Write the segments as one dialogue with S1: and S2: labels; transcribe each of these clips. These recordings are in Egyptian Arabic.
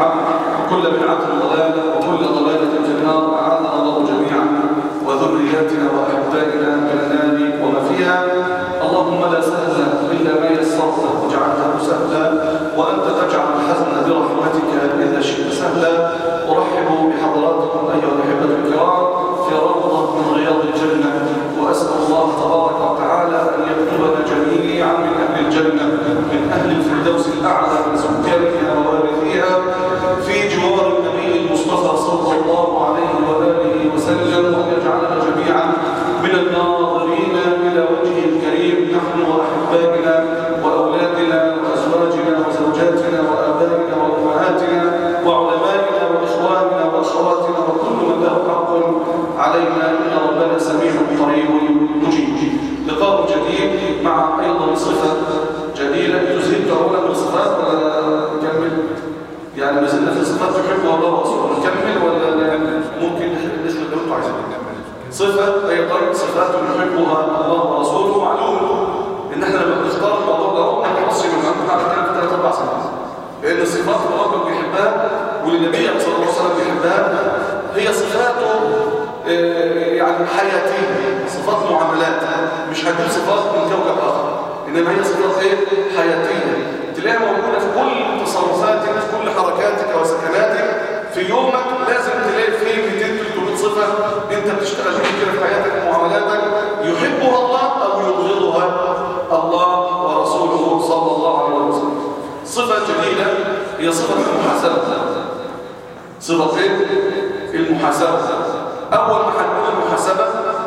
S1: بدعة وكل بدعة ضلالة وكل ضلالة في النار أعاذنا الله جميعا وذرياتنا وأحبائنا من النار وما فيها اللهم لا سهل إلا ما يسرته وجعلته سهلا وأنت تجعل الحزن برحمتك إذا شئت سهلا أرحب بحضراتكم أيها الأحبة الكرام في روضة من رياض الجنة وأسأل الله تبارك وتعالى أن يكتبنا جميعا من أهل الجنة من أهل الفردوس الأعلى من سكانها ووارثيها في جوار النبي المصطفى صلى الله عليه وآله وسلم وأن يجعلنا جميعا من الناظرين إلى وجهه الكريم نحن وأحبائنا وأولادنا وأزواجنا وزوجاتنا وآبائنا وأمهاتنا وعلمائنا وإخواننا وأخواتنا وكل من له حق علينا إن ربنا سميع قريب مجيب لقاء جديد مع أيضا صفة جديدة تزهد أولا من صفات ولا نكمل يعني ما زلنا في صفات تحبها الله ورسوله نكمل ولا ممكن نسبة اللي انتم عايزين صفة أيضا صفات يحبها الله ورسوله معلوم إن احنا لما بنختار الموضوع ده هو احنا مصري من عندنا على كلام ثلاث أربع سنوات لأن الصفات اللي الله بيحبها والنبي صلى الله عليه وسلم بيحبها هي صفاته آه، يعني حياتية صفات معاملات مش هتجيب صفات من كوكب آخر إنما هي صفات إيه؟ حياتية تلاقيها موجودة في كل تصرفاتك في كل حركاتك وسكناتك في يومك لازم تلاقي فيه 200 300 صفة أنت بتشتغل فيه كده في حياتك ومعاملاتك يحبها الله أو يبغضها الله ورسوله صلى الله عليه وسلم صفة جديدة هي صفة المحاسبة صفة إيه؟ المحاسبة أول ما هنقول المحاسبة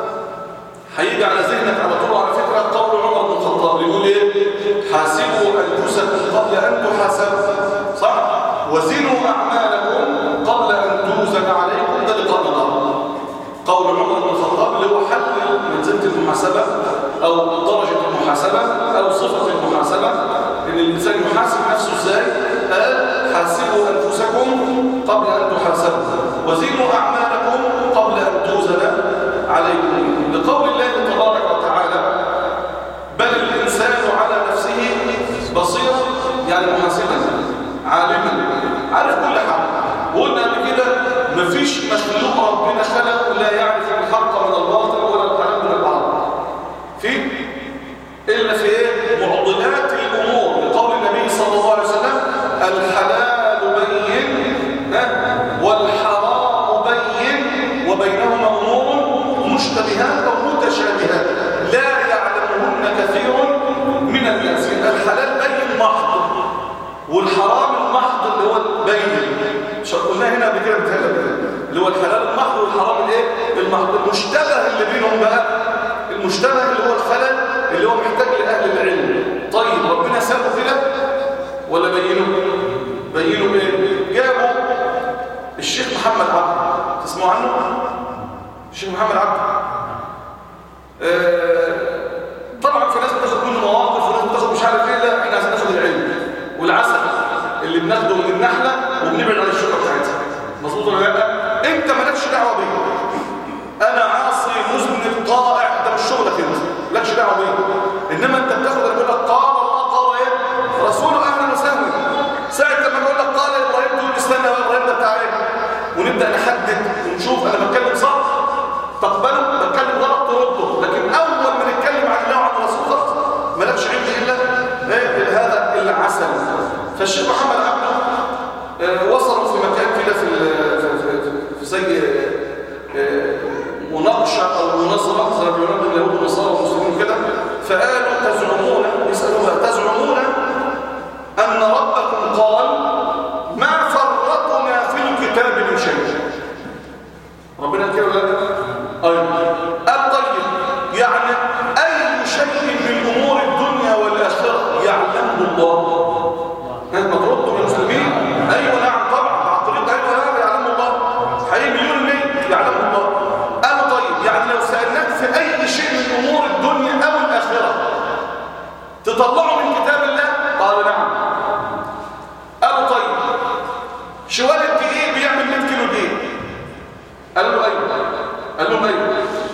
S1: هيجي على ذهنك على طول على فكرة قول عمر بن الخطاب يقول إيه؟ حاسبوا أنفسكم قبل أن تحاسبوا صح؟ وزنوا أعمالكم قبل أن توزن عليكم ده لقاء الله قول عمر بن الخطاب اللي هو حل منزلة المحاسبة أو درجة المحاسبة أو صفة المحاسبة إن الإنسان يحاسب نفسه إزاي؟ قال حاسبوا أنفسكم قبل أن تحاسبوا وزنوا أعمالكم قبل أن توزن عليكم لقول الله تبارك وتعالى بل الإنسان على نفسه بصيرا يعني محاسبا عالما عارف كل حاجة وقلنا قبل كده مفيش مخلوق ربنا خلقه لا يعرف الحق من الباطل ولا الحلال من الباطل في إلا في إيه؟ معضلات الأمور لقول النبي صلى الله عليه وسلم الحلال بين ها؟ والحرام بين وبينهما أمور مشتبهات أو متشابهات لا يعلمهن كثير من الناس الحلال بين محض والحرام المحض اللي هو البين مش قلنا هنا قبل كده بتهيألك اللي هو الحلال المحض والحرام الايه المحض المشتبه اللي بينهم بقى المشتبه اللي هو الخلل اللي هو محتاج لأهل العلم طيب ربنا سابه كده ولا بينه بينه ايه جابوا الشيخ محمد عبد تسمعوا عنه الشيخ محمد عبد آه طبعا في ناس بتاخد منه مواقف وناس بتاخد مش عارف ايه لا احنا عايزين ناخد العلم والعسل اللي بناخده من النحله وبنبعد عن الشوكه بتاعتها مظبوط ولا لا انت مالكش دعوه بيه انا عاصي مذنب طائع ده مش شغلك انت مالكش دعوه بيه انما انت بتاخد اللي بيقول لك قال الله قال ايه رسوله اهلا وسهلا ساعه لما يقول لك قال ابراهيم تقول استنى بقى ابراهيم ده بتاع ايه ونبدا نحدد ونشوف انا بتكلم صح تقبله بتكلم غلط ترده لكن اول ما نتكلم عن الله وعن الرسول خلاص مالكش عندي الا ايه هذا العسل فالشيخ محمد عبده آه، وصلوا في مكان كده في ال- في- في- في زي آه، مناقشه او مناظره زي ما بيقولوا اليهود والنصارى والمسلمين كده فقالوا تزعمون يسالوها تزعمون ان ربكم قال ما فرطنا في الكتاب من شيء ربنا كده ولا لا ايوه قال طيب يعني اي شيء من امور الدنيا والاخره يعلمه الله ها مطرود من المسلمين ايوه نعم طبعا بعقليه ايوه نعم يعلمه الله حقيقي مليون المية يعلمه الله قال طيب يعني لو سالناك في اي شيء من امور الدنيا او الاخره تطلعه من كتاب الله قال نعم قالوا طيب شوال الدقيق بيعمل 100 كيلو دقيق قال له ايوه قال لهم ايوه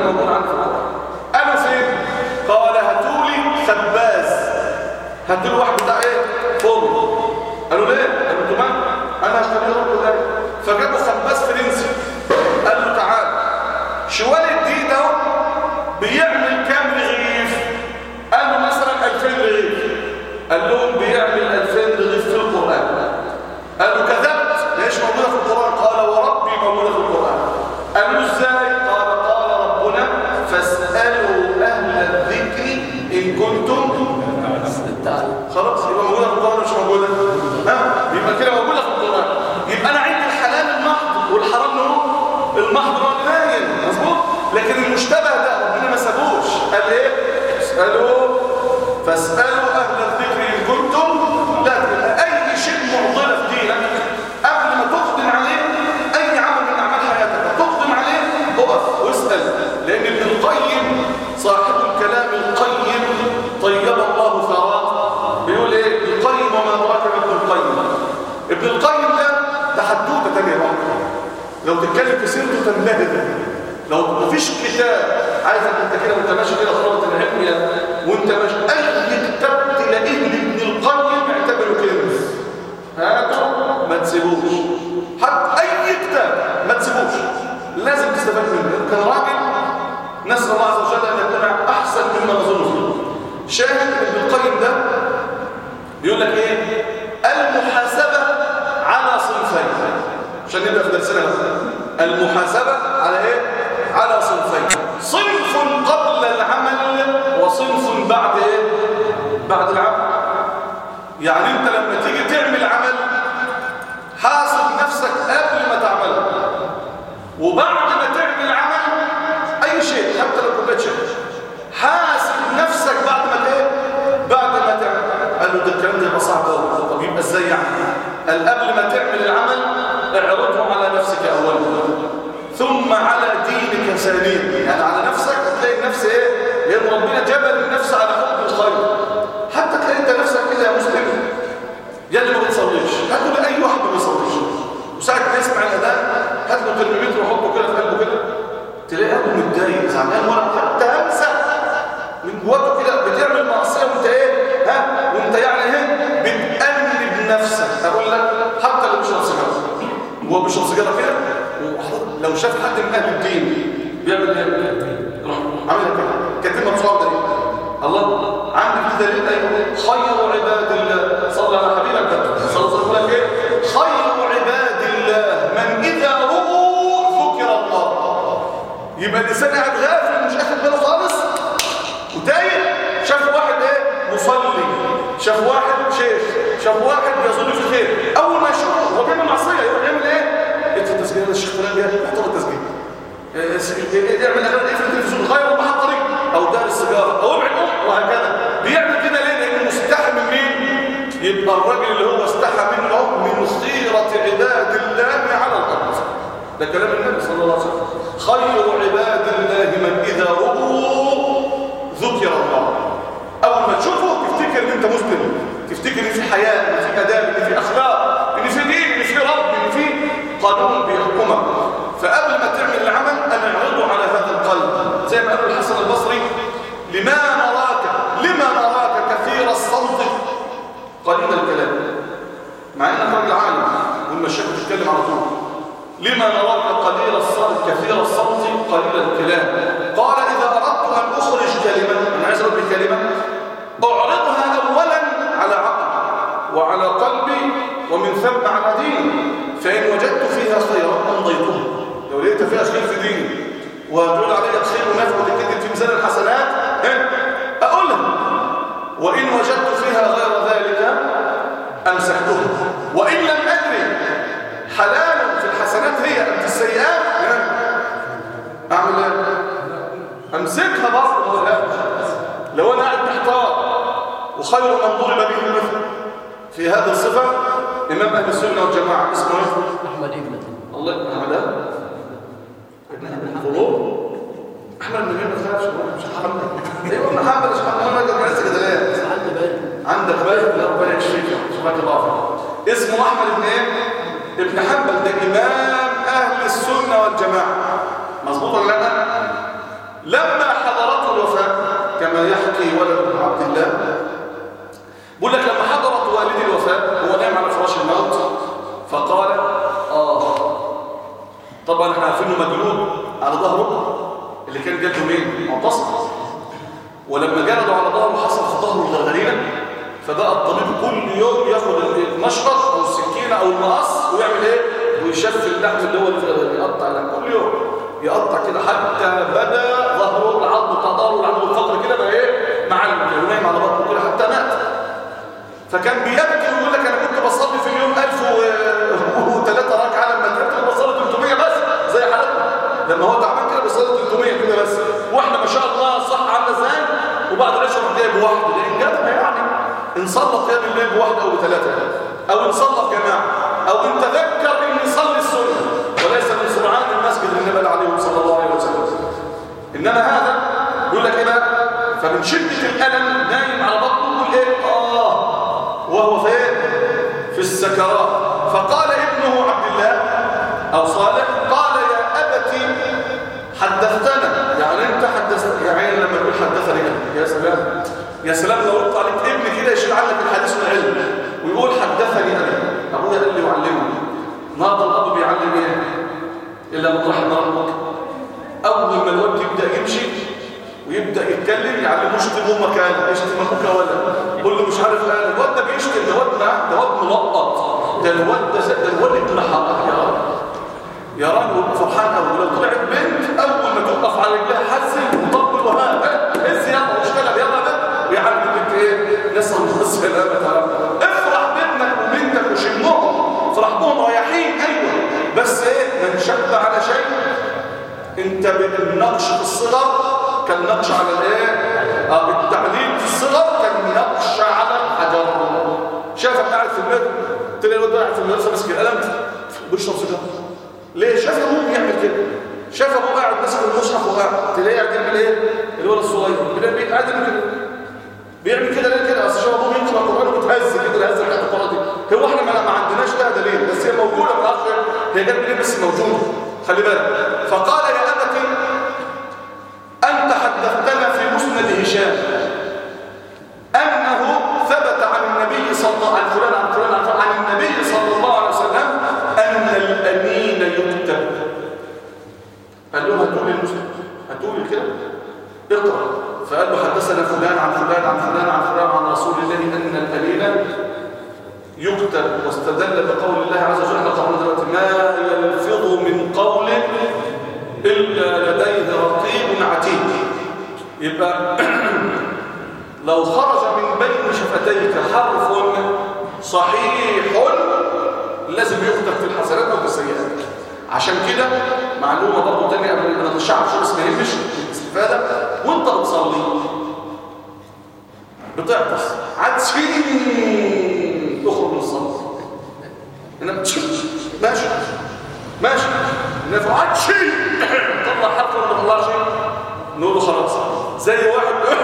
S1: موجود عندي في القرآن قالوا فين قال هاتوا لي خباز هاتوا لي واحد بتاع ايه فرن قالوا ليه قالوا انتوا مالكم انا هخليه رب ده فجابوا خباز فرنسي قال له تعال شوال الدين ده بيعمل كام رغيف قالوا مثلا 2000 رغيف قال لهم بيعمل 2000 رغيف في القرآن قالوا كذبت ليش موجودة في القرآن قال وربي موجودة في القرآن قالوا ازاي قال قال ربنا فاسألوا أهل الذكر إن كنتم خلاص يبقى موجودة في القرآن مش موجودة ها يبقى كده موجودة في القرآن يبقى أنا عندي الحلال المحض والحرام له المحض هو الباين مظبوط لكن المشتبه ده ربنا ما سابوش قال ايه اسألوا فاسألوا أهل الذكر إن كنتم لا تعلمون. أي شيء معضلة في دينك قبل ما تقدم عليه أي عمل من أعمال حياتك تقدم عليه اقف واسأل لأن ابن القيم صاحب الكلام القيم طيب الله ثراه بيقول ايه ابن القيم وما أدراك ما ابن القيم ابن القيم ده ده حدوته تانية بقى لو تتكلم في سيرته تنبهر لو مفيش كتاب عايزك انت كده وانت ماشي كده خلاص العلم وانت ماشي اي كتاب تلاقيه لابن القيم اعتبره كنز هاته ما تسيبوش حتى اي كتاب ما تسيبوش لازم تستفاد منه كان راجل نسال الله عز وجل ان يكون احسن مما نظن فيه شاهد ابن القيم ده بيقول لك ايه المحاسبه على صنفين عشان نبدا في درسنا المحاسبه على ايه على صنفين صنف قبل العمل وصنف بعد ايه بعد العمل يعني انت لما تيجي تعمل عمل حاسب نفسك قبل ما تعمله وبعد ما تعمل عمل اي شيء حتى لو كوبايه شاي حاسب نفسك بعد ما ايه بعد ما تعمل قالوا ده الكلام ده يبقى صعب قوي طب يبقى ازاي يعني قال قبل ما تعمل العمل اعرضه على نفسك اولا ثم على دينك ثانيا يعني على نفسك هتلاقي النفس ايه لان ربنا جبل النفس على حب الخير حتى تلاقي انت نفسك كده يا مسلم يا اللي ما بتصليش هاتوا لاي واحد ما بيصليش وساعه ما يسمع الاذان هات له ترميمتر وحطه كده في قلبه كده تلاقي قلبه متضايق زعلان ولا حتى همسه من جواك كده بتعمل معصيه وانت ايه ها وانت يعني ايه بتأنب نفسك اقول لك حتى لو بيشرب سيجاره هو بيشرب سيجاره كده لو شاف حد من اهل الدين بيعمل ايه يروح عامل كده كاتب مصاب ده الله عندك دليل ايوه خير عباد الله صلى على حبيبك صلى الله عليه وسلم ايه خير عباد الله من اذا رؤوا ذكر الله يبقى الانسان قاعد غافل مش اخد باله خالص وتايه شاف واحد ايه مصلي شاف واحد شيخ شاف واحد بيظن في خير اول ما يشوفه هو بيعمل معصيه يروح يعمل ايه انت التسجيل هذا الشيخ فلان بيها احضر التسجيل اعمل اغاني ايه في التلفزيون غير محط طريق او دار السيجاره او ابعد ام وهكذا بيعمل كده ليه لانه مستحي من مين يبقى الراجل اللي هو استحى منه من خيره عباد الله على الارض ده كلام النبي صلى الله عليه وسلم خير عباد الله من اذا رؤوا ذكر الله اول ما تشوفه تفتكر ان انت مسلم تفتكر ان في حياه ان في اداب ان في اخلاق ان في دين ان في رب ان في قانون بيحكمك فقبل ما تعمل العمل انا اعرضه على هذا القلب زي ما قال الحسن البصري لما نراك لما نراك كثير الصمت قليل الكلام مع انك راجل عالم والمشايخ بتتكلم على طول لما نراك قليل الصمت كثير الصمت قليل الكلام قال اذا اردت ان اخرج كلمه انا عايز اقول بكلمه اعرضها اولا على عقلي وعلى قلبي ومن ثم على ديني فان وجدت فيها خيرا امضيتها لو لقيت فيها خير في ديني وتقول عليها خير ونفع وتكتب في ميزان الحسنات اقولها وان وجدت فيها غير ذلك امسحتها وان لم ادري حلال في الحسنات هي ام في السيئات اعمل ايه امسكها برضه لا لو انا قاعد محتار وخير من ضرب به المثل في هذه الصفه امام اهل السنه والجماعه اسمه ايه
S2: احمد ابن
S1: الله محمد ابن فضول احمد بن مين ما تخافش مش محمد ايوه ابن حنبل مش محمد ما جالس كده ليه
S2: عندي بالي
S1: عندك بالك لا ربنا يشفيك سبحانك الله اسمه احمد بن ايه ابن حنبل ده امام اهل السنه والجماعه مظبوط ولا لا لما حضرته الوفاة كما يحكي ولد عبد الله بقول لك لما حضرت والدي الوفاة هو نايم على فراش الموت فقال آه طبعا احنا عارفين انه مجلود على ظهره اللي كان جلده مين؟ معتصم ولما جلده على ظهره حصل في ظهره غرغرينه فبقى الطبيب كل يوم ياخد المشرط او السكينه او المقص ويعمل ايه؟ ويشف اللحم اللي هو اللي في الغرغرينه يقطع اللحم كل يوم يقطع كده حتى بدا ظهره العظم بتاع ظهره العظم الفقري كده بقى ايه؟ معلم كده ونايم على بطنه كده حتى مات فكان بيبكي ويقول لك انا كنت بصلي في اليوم 1003 ركعه لما تعبت كنت بصلي 300 بس زي حالتنا لما هو تعبان كده بيصلي 300 كده بس واحنا ما شاء الله صح عامله ازاي وبعد العشاء راح جايب واحده لان جدع يعني ان صلى قيام الليل بواحده او بثلاثه او ان صلى في جماعه او ان تذكر ان يصلي السنه وليس من سرعان المسجد النبي عليه صلى الله عليه وسلم انما هذا يقول لك ايه بقى فمن شده الالم نايم على بطنه يقول ايه اه وهو فين في السكرات فقال ابنه عبد الله او صالح قال يا ابتي حدثتنا يعني انت حدثت يا عين لما يقول حدثني انا يا سلام يا سلام لو قلت عليك ابن كده يشيل عنك الحديث والعلم ويقول حدثني انا ابويا قال لي وعلمني النهارده الاب بيعلم ايه الا من رحم ربك اول ما الواد يبدا يمشي ويبدا يتكلم يعلموه شتم امك قال يشتم ابوك ولا يقول له مش عارف قال الواد ده بيشتم ده واد ده واد ملقط ده الواد ده ده الواد ابن حقك يا رب يا راجل فرحان قوي لو طلعت بنت اول ما تقف على رجلها حزن وطبل وها هز يلا واشتغل يلا ده ويعلم بنت ايه نسال الله السلامه يا رب افرح بابنك وبنتك وشمهم افرح بهم رايحين ايوه بس ايه من شب على شيء انت بالنقش في الصغر كان نقش على الايه اه التعليم في الصغر كان نقش على الحجر شافك قاعد في المدرسه تلاقي الواد قاعد في المدرسه ماسك القلم بيشرب سيجاره ليه شاف ابوه بيعمل كده شاف ابوه قاعد ماسك المصحف وقاعد تلاقيه قاعد يعمل ايه الولد الصغير تلاقيه قاعد يعمل كده بيعمل كده ليه كده اصل شاف ابوه بيقرا القران وبيتهز كده الهزه بتاعت القران دي هو احنا ما ما عندناش ده دليل بس هي موجوده ما اعرفش هي جت منين بس موجوده خلي بالك فقال يا ابتي انت حدثتنا في مسند هشام انه ثبت عن النبي صلى الله عليه وسلم عن فلان عن فلان عن النبي صلى الله عليه وسلم ان الامين يكتب قال له هاتوا لي المسند هاتوا لي كده اقرا فقال له حدثنا فلان عن فلان عن فلان عن فلان عن رسول الله ان الامين يكتب واستدل بقول الله عز وجل احنا قرأنا دلوقتي ما يلفظ من قول الا لديه رقيب عتيد يبقى لو خرج من بين شفتيك حرف صحيح لازم يكتب في الحسنات او في السيئات عشان كده معلومه برضه تانية قبل ما نتشعب شو اسمها يهمش الاستفاده وانت بتصلي بتعطس عدسين تخرج من الصلاه هنا ماشي ماشي نفع عدسين طلع حرف ولا ما طلعش نقول له خلاص زي واحد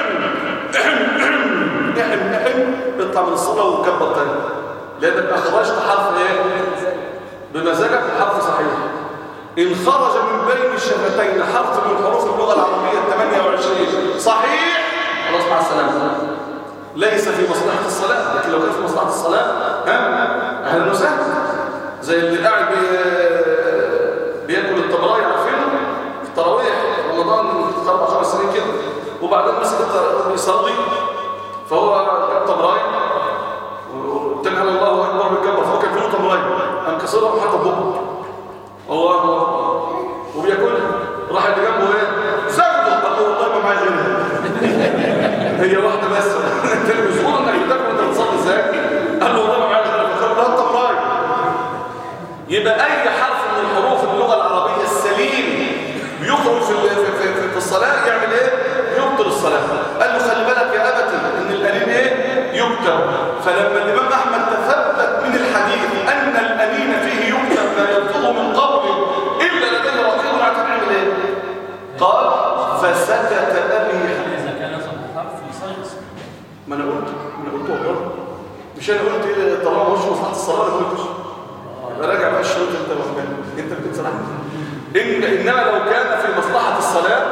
S1: احن احن اطلع من الصلاه وكبر تاني لانك اخرجت حرف ايه بمزاجك حرف صحيح ان خرج من بين الشفتين حرف من حروف اللغه العربيه 28 صحيح خلاص مع السلامه ليس في مصلحه الصلاه لكن لو كان في مصلحه الصلاه ها اهلا وسهلا زي اللي قاعد بي... بياكل التمرايه عارفينه في التراويح في رمضان من اربع خمس سنين كده وبعدين مسك بيصلي فهو جاب تمرايه وتنهى الله اكبر بيكبر فهو كان فيه تمرايه قام كسرها وحطها في بقه الله اكبر وبياكلها راح اللي جنبه ايه زغده قال له والله ما معايا غيرها هي واحده بس انت اللي مسؤول انك تاكل انت بتصلي ازاي قال له والله ما معايا غيرها فخد لها التمرايه يبقى اي حرف من الحروف اللغه العربيه السليم بيخرج في في في, في الصلاه يعمل ايه يبطل الصلاه قال له خلي بالك يا ابتي ان الانين ايه يكتب فلما الامام احمد تثبت من الحديث ان الانين فيه يكتب ما يلفظ من قول الا لديه رقيب عتيد يعمل ايه قال فسكت ابي
S2: إذا كان يصل الحرف يصيص
S1: ما انا قلت ما انا قلت والله مش انا قلت إيه طالما مش مصلحه الصلاه انا ما قلتش يبقى راجع بقى الشروط انت واخد بالك انت بتنسى ان انما لو كان في مصلحه الصلاه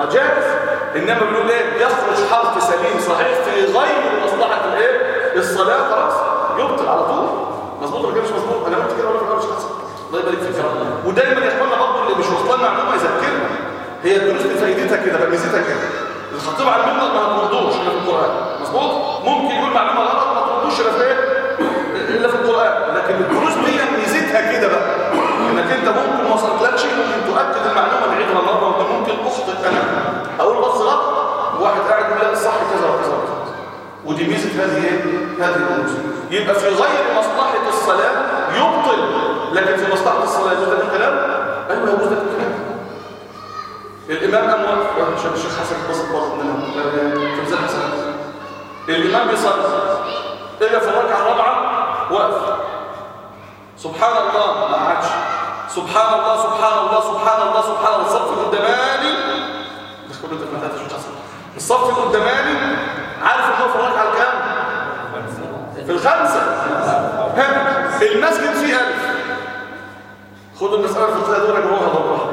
S1: جائز انما بنقول ايه يخرج حرف سليم صحيح في غير مصلحه الايه الصلاه خلاص يبطل على طول مظبوط ولا كده مش مظبوط انا قلت كده ولا كده مش حصل الله يبارك فيك يا رب ودايما يا اخوانا برضه اللي مش واصلنا معلومه يذكرنا هي الدروس دي فايدتها كده بقى ميزتها كده الخطيب على المنبر ما تردوش الا في القران مظبوط ممكن يقول معلومه غلط ما تردوش الا في ايه الا في القران لكن الدروس دي ميزتها كده بقى انك انت ممكن ما وصلتلكش ممكن تؤكد المعلومه بعيدها مره وانت ممكن اخطئ انا اقول بص غلط وواحد قاعد يقول لا الصح كذا وكذا وكذا ودي ميزه هذه ايه هذه الامور يبقى في غير مصلحه الصلاه يبطل لكن في مصلحه الصلاه يجوز لك الكلام ايوه يجوز لك الكلام الامام قام واقف عشان الشيخ حسن اتبسط برضه مننا تمثال حسن الامام بيصلي اجى في الركعه الرابعه وقف سبحان الله ما عادش سبحان الله سبحان الله سبحان الله سبحان الله الصف القداماني ده كله انت ما تعرفش حصل الصف القداماني عارف ان هو في الركعه الكام في الخمسه ها المسجد فيه ألف خدوا المسألة في الثلاثة دول رجعوها بالراحة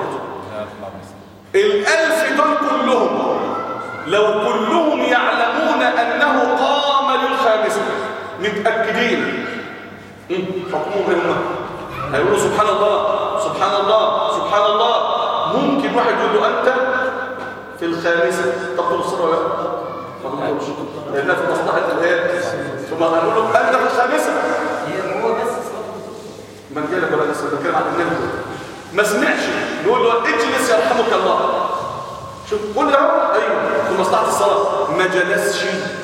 S1: الألف دول كلهم لو كلهم يعلمون أنه قام للخامسة متأكدين حكمهم هم هيقولوا سبحان الله سبحان الله سبحان الله ممكن واحد يقول له أنت في الخامسة تبطل الصلاة ولا لا؟ ما تبطلش لأنها في مصلحة الآيات ثم هنقول له أنت في الخامسة
S3: هو بس
S1: من جالك ولا لسه بتكلم عن النبي ما سمعش نقول له اجلس يرحمك الله شوف قول له ايوه في مصلحه الصلاه ما جلسش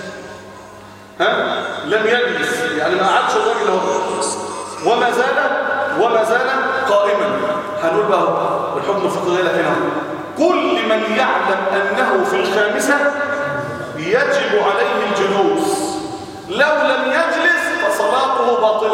S1: ها لم يجلس يعني ما قعدش الراجل اهو وما زال وما زال قائما هنقول بقى الحكم الفقهي لك هنا كل من يعلم انه في الخامسه يجب عليه الجلوس لو لم يجلس فصلاته باطله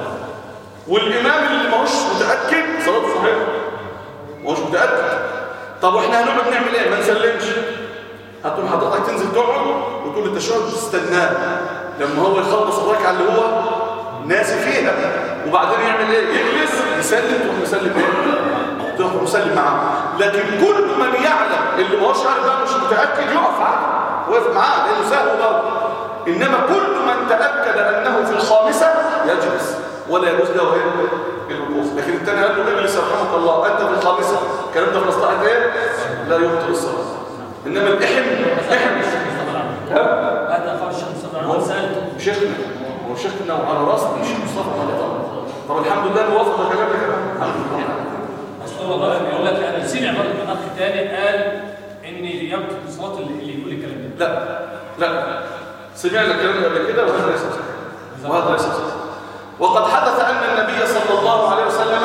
S1: والامام اللي ماهوش متاكد صلاته صحيحه ماهوش متاكد طب واحنا هنقعد نعمل ايه ما نسلمش هتقوم حضرتك تنزل تقعد وتقول التشهد تستناه لما هو يخلص الركعه اللي هو ناسي فيها وبعدين يعمل ايه يجلس يسلم تروح مسلم ايه تروح مسلم معاه لكن كل من يعلم اللي ماهوش عارف بقى مش متاكد يقف عادي واقف معاه لانه سهو برضه انما كل من تاكد انه في الخامسه يجلس ولا يجوز له ايه الوقوف لكن الثاني قال له اجلس يرحمك الله انت في الخامسه الكلام ده في مصلحه ايه لا يبطل الصلاه انما الاحم احم
S2: هذا قال الشيخ مصطفى
S1: هو
S2: انا سالته
S1: شيخنا هو شيخنا وعلى راسنا مش مصطفى ولا طبعا طب الحمد لله موافق كلامك الحمد لله
S2: اصل هو والله بيقول لك انا سمع برضه من اخ تاني قال ان يبطل الصلاه اللي اللي يقول الكلام ده
S1: لا لا سمعنا الكلام ده قبل كده وهذا ليس صحيح وهذا ليس صحيح وقد حدث أن النبي صلى الله عليه وسلم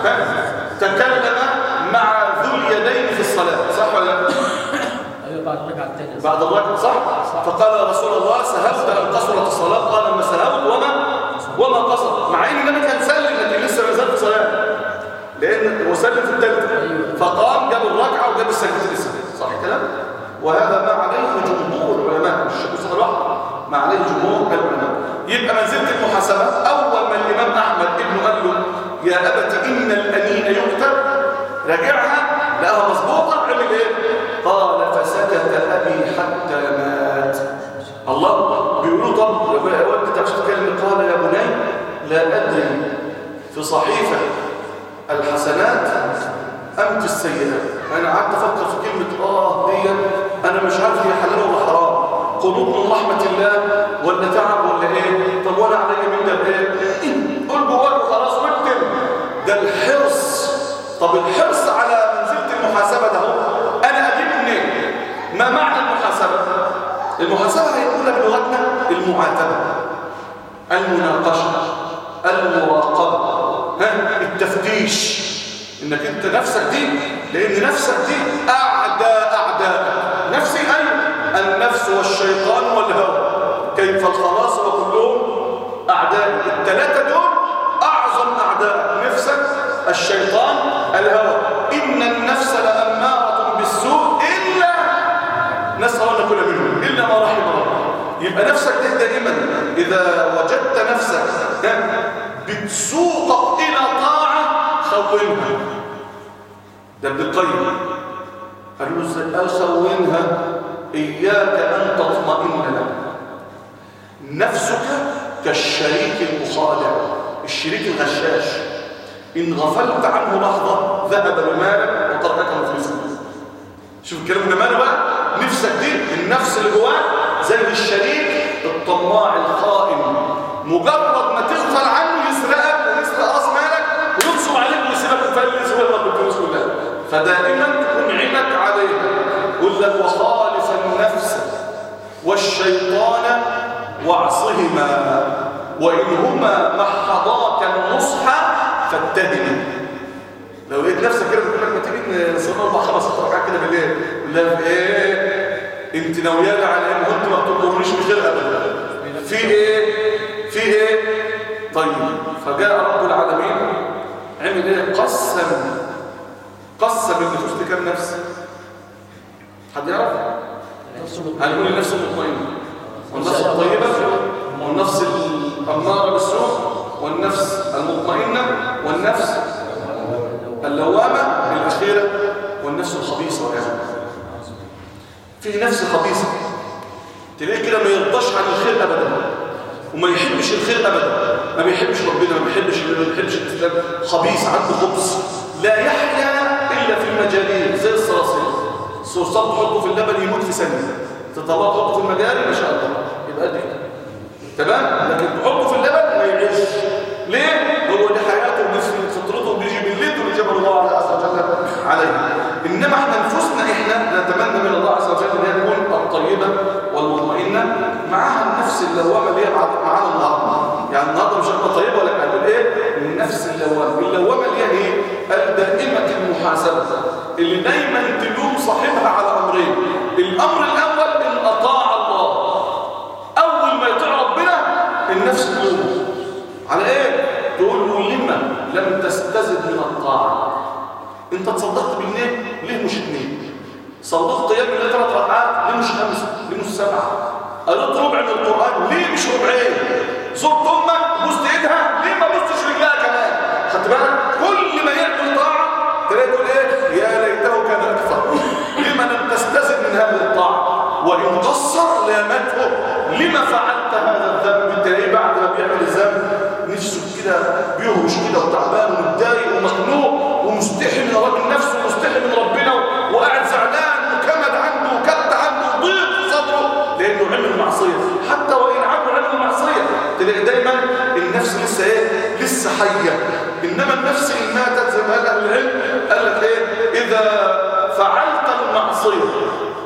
S1: تكلم مع ذو اليدين في الصلاة صح ولا لا؟
S2: ايوه بعد الركعه الثانيه
S1: بعد الركعة صح؟ فقال يا رسول الله سهوت أم قصرت الصلاة؟ قال ما سهوت وما وما قصر مع ان النبي كان سلم لكن لسه ما زال في صلاة لأن هو سلم في الثالثة فقام جاب الركعة وجاب السجدة لسه صح الكلام؟ وهذا ما عليه جمهور العلماء مش الشيخ صلاح ما عليه جمهور العلماء يبقى منزلة المحاسبة أول ما الإمام أحمد ابنه قال له يا أبت إن الأنين يكتب راجعها لقاها مظبوطة عمل إيه؟ قال فسكت أبي حتى مات الله بيقولوا طب والدتك مش تتكلم قال يا بني لا أدري في صحيفة الحسنات أم في السيئات أنا قعدت أفكر في كلمة آه دي أنا مش عارف هي حلال ولا حرام قنوط من رحمة الله ولا تعب ولا إيه طب وأنا عليا من ده بإيه قول جواك وخلاص واكتب ده الحرص طب الحرص على منزلة المحاسبة ده هو أنا أجيب منين ما معنى المحاسبة المحاسبة هيقولها بلغتنا المعاتبة المناقشة المراقبة ها التفتيش انك انت نفسك دي لان نفسك دي اعداء اعداء نفسي اي النفس والشيطان والهوى كيف الخلاص وكلهم اعداء الثلاثه دول اعظم اعداء نفسك الشيطان الهوى ان النفس لاماره بالسوء الا نسال الله كل منهم الا ما رحم الله يبقى نفسك دي دائما اذا وجدت نفسك بتسوقك الى طاعه خومها ده ابن القيم قالوا له ازاي قال خونها اياك ان تطمئن لها نفسك كالشريك المخادع الشريك الغشاش ان غفلت عنه لحظه ذهب بمالك وتركك مفلسا شوف الكلام ده ماله بقى نفسك دي النفس اللي جواك زي الشريك الطماع الخائن مجرد ما تغفل عنه يسرقك ويسرق راس مالك وينصب عليك ويسيبك تفلس ويهرب بالفلوس كلها فدائما تكون عينك عليها يقول لك وخالف النفس والشيطان واعصهما وإنهما محضاك النصح فاتهما لو لقيت نفسك كده بتقول لك ما تيجي نصلي اربع خمس ست ركعات كده بالليل لا في ايه انت ناوياني على ايه ما هو انت ما بتطلبونيش بخير ابدا في ايه في ايه طيب فجاء رب العالمين عمل ايه قسم قسم النفوس دي كام نفس حد يعرف هنقول النفس المطمئنه والنفس الطيبه والنفس الاماره بالسوء والنفس المطمئنه والنفس اللوامه الاخيره والنفس الخبيثه والعياذ في نفس خبيثه تلاقيه كده ما يرضاش عن الخير ابدا وما يحبش الخير ابدا ما بيحبش ربنا ما بيحبش ما بيحبش الاسلام خبيث عنده خبث لا يحيا الا في المجارين زي الصراصير الصرصار تحطه في اللبن يموت في ثانيه تطلعه تحطه في المجاري ما شاء الله يبقى قد كده تمام لكن تحطه في اللبن ما يعيش ليه هو دي حياته ودي فطرته ودي جبلته اللي جبل الله عز وجل عليها انما احنا نفوسنا احنا نتمنى من الله عز وجل ان هي تكون الطيبه والمطمئنه معاها النفس اللوامه اللي هي معانا النهارده يعني النهارده مش هتبقى طيبه ولا هتقول ايه النفس اللوامه اللوامه اللي هي ايه الدائمه المحاسبه اللي دايما تلوم صاحبها على امرين الامر الاول ان اطاع الله اول ما يطيع ربنا النفس تلومه على ايه تقول له لما لم تستزد من الطاعه انت تصدقت بالليل ليه مش اثنين صدقت قيام الليل ثلاث ركعات ليه مش خمسه ليه مش سبعه قريت ربع من القران ليه مش ربعين زرت امك بوست ايدها ليه ما بوستش رجلها كمان خدت بالك كل ما يعمل طاعه تلاقي تقول ايه يا ليته كان اكثر لما لم تستزد من هذه الطاعه وان قصر لامته لما فعلت هذا الذنب تلاقيه بعد ما بيعمل الذنب نفسه كده بيهرش كده وتعبان ومتضايق ومخنوق ومستحي من راجل نفسه ومستحي من ربنا وقاعد زعلان وكمد عنده وكبت عنده وضيق في صدره لانه عمل معصيه حتى وان عمل عمل معصيه تلاقي دايما النفس لسه ايه لسه حيه انما النفس ان ماتت زي ما قال اهل العلم قال لك ايه اذا فعلت المعصيه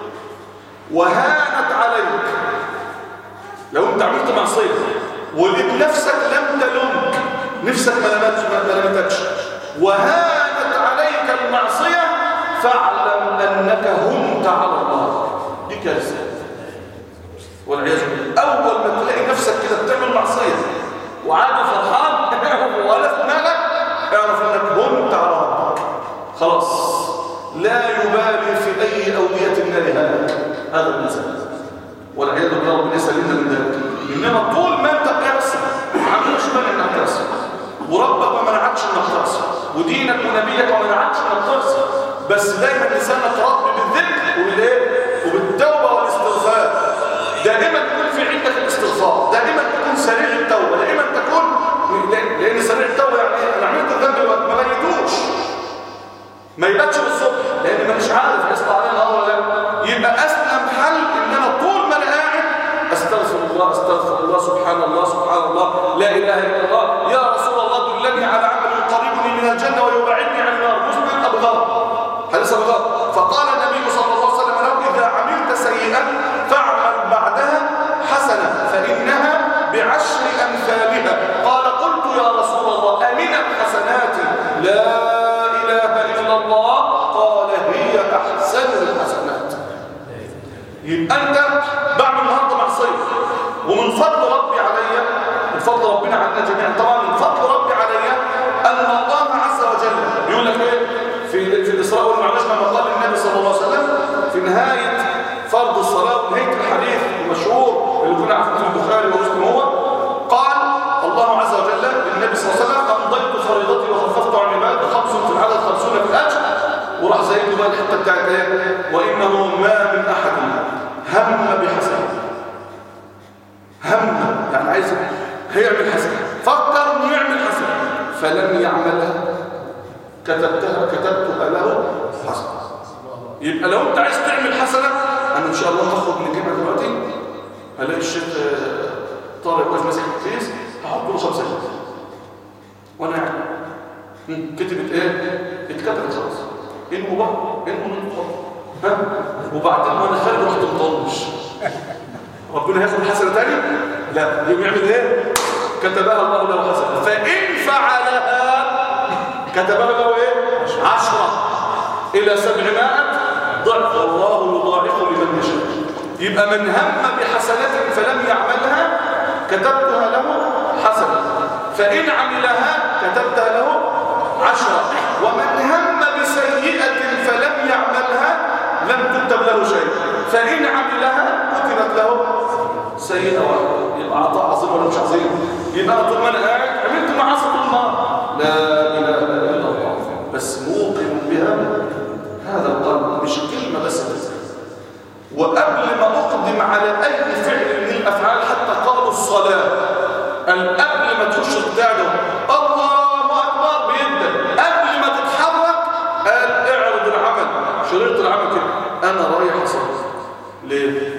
S1: وهانت عليك لو انت عملت معصيه ولقيت نفسك لم تلومك نفسك ما لمتش ما لمتكش وهانت عليك المعصيه فاعلم انك هنت على الله دي كارثه والعياذ بالله اول ما تلاقي نفسك كده بتعمل معصيه وعادي فرحان ولا في مالك اعرف انك هنت على ربك خلاص لا يبالي في اي اوديه النار هذا هذا الانسان والعياذ بالله ربنا يسلمنا من ذلك انما طول ما انت بتعصي ما عندكش مانع انك تعصي وربك ما منعكش انك تعصي ودينك ونبيك ما منعكش انك تعصي بس دايما لسانك رب بالذكر وبالايه وبالتوبه والاستغفار دائما تكون في عندك الاستغفار دائما تكون سريع التوبه دائما تكون لان سريع التوبه يعني انا عملت الذنب ما بيتوش ما يباتش بالصبح لان مانيش عارف يصطى عليه الامر ولا لا يبقى اسلم حل ان انا طول ما انا قاعد استغفر الله استغفر الله سبحان الله سبحان الله لا اله الا الله يا رسول الله دلني على عمل يقربني من الجنه ويبعدني عن النار مسلم ابو ذر حديث ابو ذر فقال النبي صلى الله عليه وسلم له اذا عملت سيئا فاعمل بعدها حسنه فانها بعشر امثالها قال قلت يا رسول الله امن الحسنات لا اله الا الله قال هي احسن الحسنات يبقى انت بعمل النهارده معصيه ومن فضل ربي عليا من فضل ربنا علينا جميعا طبعا من فضل ربي عليا ان الله عز وجل بيقول لك ايه في في الاسراء والمعراج كما قال النبي صلى الله عليه وسلم في نهايه فرض الصلاه ونهايه الحديث المشهور اللي كنا عارفينه في البخاري ومسلم هو قال الله عز وجل للنبي صلى الله عليه وسلم امضيت فريضتي وخففت عن عبادي خمس في العدد خمسون في الاجر وراح زي زي بقى الحته بتاعت ايه وانه ما من احد هم بحسنه هم يعني عايز هيعمل حسنه فكر انه يعمل حسنه فلم يعملها كتبتها كتبتها له حسنه يبقى لو انت عايز تعمل حسنه انا ان شاء الله هخرج من الجامعه دلوقتي هلاقي الشيخ آه، طارق واقف ماسك الكيس هحط له خمسه وانا يعني مم، كتبت ايه اتكتبت خلاص انمو بقى انمو انمو ها وبعدين وانا خارج رحت مطنش ربنا هياخد حسنه تاني لا يوم يعمل ايه كتبها الله له حسنه فان فعلها كتبها له ايه عشرة الى سبعمائة ضعف الله يضاعف لمن يشاء يبقى من هم بحسنة فلم يعملها كتبتها له حسنة فإن عملها كتبتها له عشرة ومن هم بسيئة فلم يعملها لم تكتب له شيء فإن عملها كتبت له سيئة واحدة يبقى عطاء عظيم ولا مش عظيم يبقى أنا طول ما أنا قاعد عملت معاصي طول النهار لا إله إلا الله بس موقن بها هذا القلب مش كلمة بس بس وقبل ما أقدم على أي فعل من الأفعال حتى قالوا الصلاة قال قبل ما تخش تدعو الله أكبر بيبدأ قبل ما تتحرك قال اعرض العمل شريط العمل كده أنا رايح أصلي ليه؟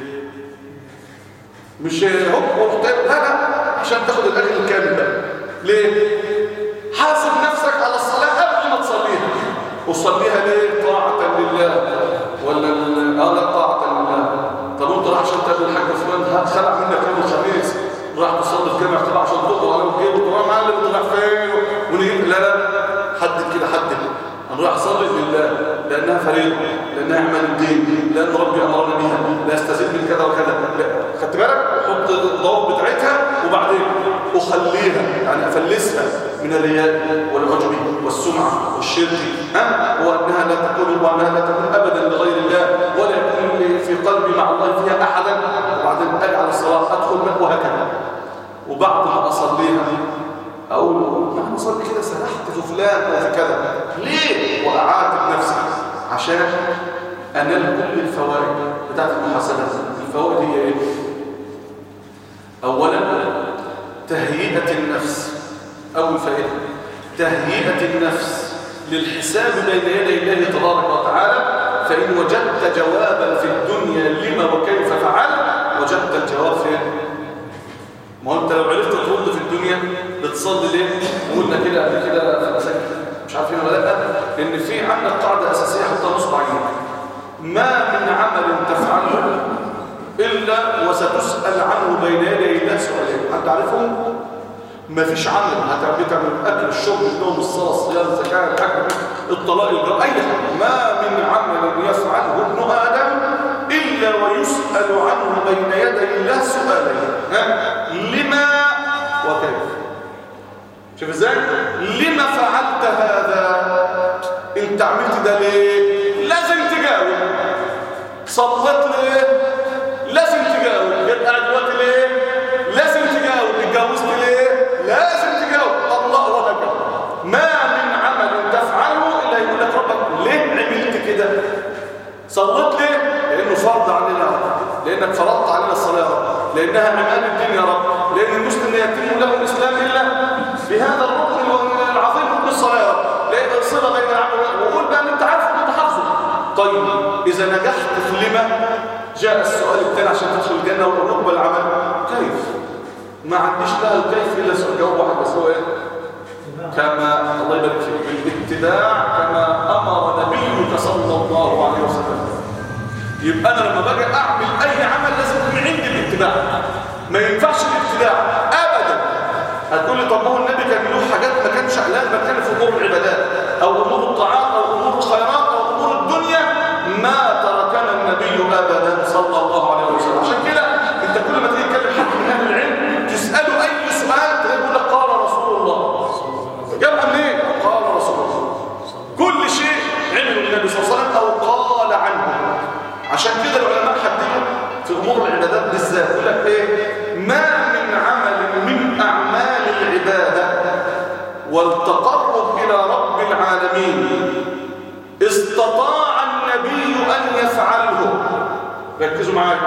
S1: مش هوب وقت لا لا عشان تاخد الأجر الكامل ده ليه؟ حاسب نفسك على الصلاة قبل ما تصليها وصليها ليه؟ طاعة لله ولا ال- اه لا طاعة لله طب انت راح عشان تقابل الحاج فلان خلع منك يوم الخميس راح تصلي في جامع تبع عشان تقرا على وجهه وتروح معلم وانت رايح فين ونجيب لا لا حدد كده حدد انا رايح اصلي لله لانها فريضه لانها اعمال الدين لان ربي امرنا بها لا استزيد من كذا وكذا لا خدت بالك حط الضوابط بتاعتها وبعدين اخليها يعني افلسها من الرياء والعجب والسمعه والشرك ها وانها لا تكون وانها لا تكون ابدا لغير الله ولا يكون لي في قلبي مع الله فيها احدا وبعدين اجي على الصلاه ادخل منه وهكذا وبعد ما اصليها اقول ما انا اصلي كده سرحت في فلان وفي كذا ليه واعاتب نفسي عشان انال كل الفوائد بتاعت المحاسبه الفوائد هي ايه اولا تهيئه النفس اول فائده تهيئه النفس للحساب بين يدي الله تبارك وتعالى فان وجدت جوابا في الدنيا لما وكيف فعل وجدت الجواب فين ما هو انت لو عرفت ترد في الدنيا بتصلي ليه وقلنا كده قبل كده في المساجد مش عارفين ولا لا ان في عندك قاعده اساسيه حتى نصب عينك ما من عمل تفعله الا وستسال عنه بين يدي الله سؤالين انت عارفهم ما فيش عمل هتعمل تعمل الاكل الشرب النوم الصلاه الصيام الزكاه الحج الطلاق الجواز اي حاجه ما من عمل يفعله ابن ادم الا ويسال عنه بين يدي الله سؤالين ها؟ لما وكيف شوف ازاي لما فعلت هذا انت عملت ده ليه لازم تجاوب صليت ليه لازم تجاوب جيت قاعد دلوقتي ليه لازم تجاوب اتجوزت ليه لازم تجاوب الله وهكذا ما من عمل تفعله الا يقول لك ربك ليه عملت كده صليت ليه لانه فرض علينا يا رب لانك فرضت علينا الصلاه يا رب لانها عماد الدين يا رب لان المسلم لا يتم له الاسلام الا بهذا الركن العظيم ركن الصلاه يا رب لان الصله بين العبد وقول بقى اللي انت عارفه انت حافظه طيب اذا نجحت في لما جاء السؤال الثاني عشان تدخل الجنه ونقبل العمل كيف ما عنديش لها الكيف الا سؤال جواب واحد بس هو ايه كما الله يبارك فيك بالاتباع كما امر نبيك صلى الله عليه وسلم يبقى انا لما باجي اعمل اي عمل لازم يكون عندي الاتباع ما ينفعش الابتداع ابدا هتقول لي طب ما هو النبي كان له حاجات ما كانش قالها ما كان في امور العبادات او امور الطاعات او امور الخيرات او امور الدنيا ما تركنا النبي ابدا صلى الله عليه وسلم عشان كده انت كل ما تيجي تكلم حد من اهل العلم تساله اي سؤال تلاقيه يقول لك قال رسول الله جابها منين قال رسول الله كل شيء عمله النبي صلى الله عليه وسلم او قال عنه عشان كده العلماء حددوا في امور العبادات بالذات يقول لك ايه ما من عمل من اعمال العباده والتقرب الى رب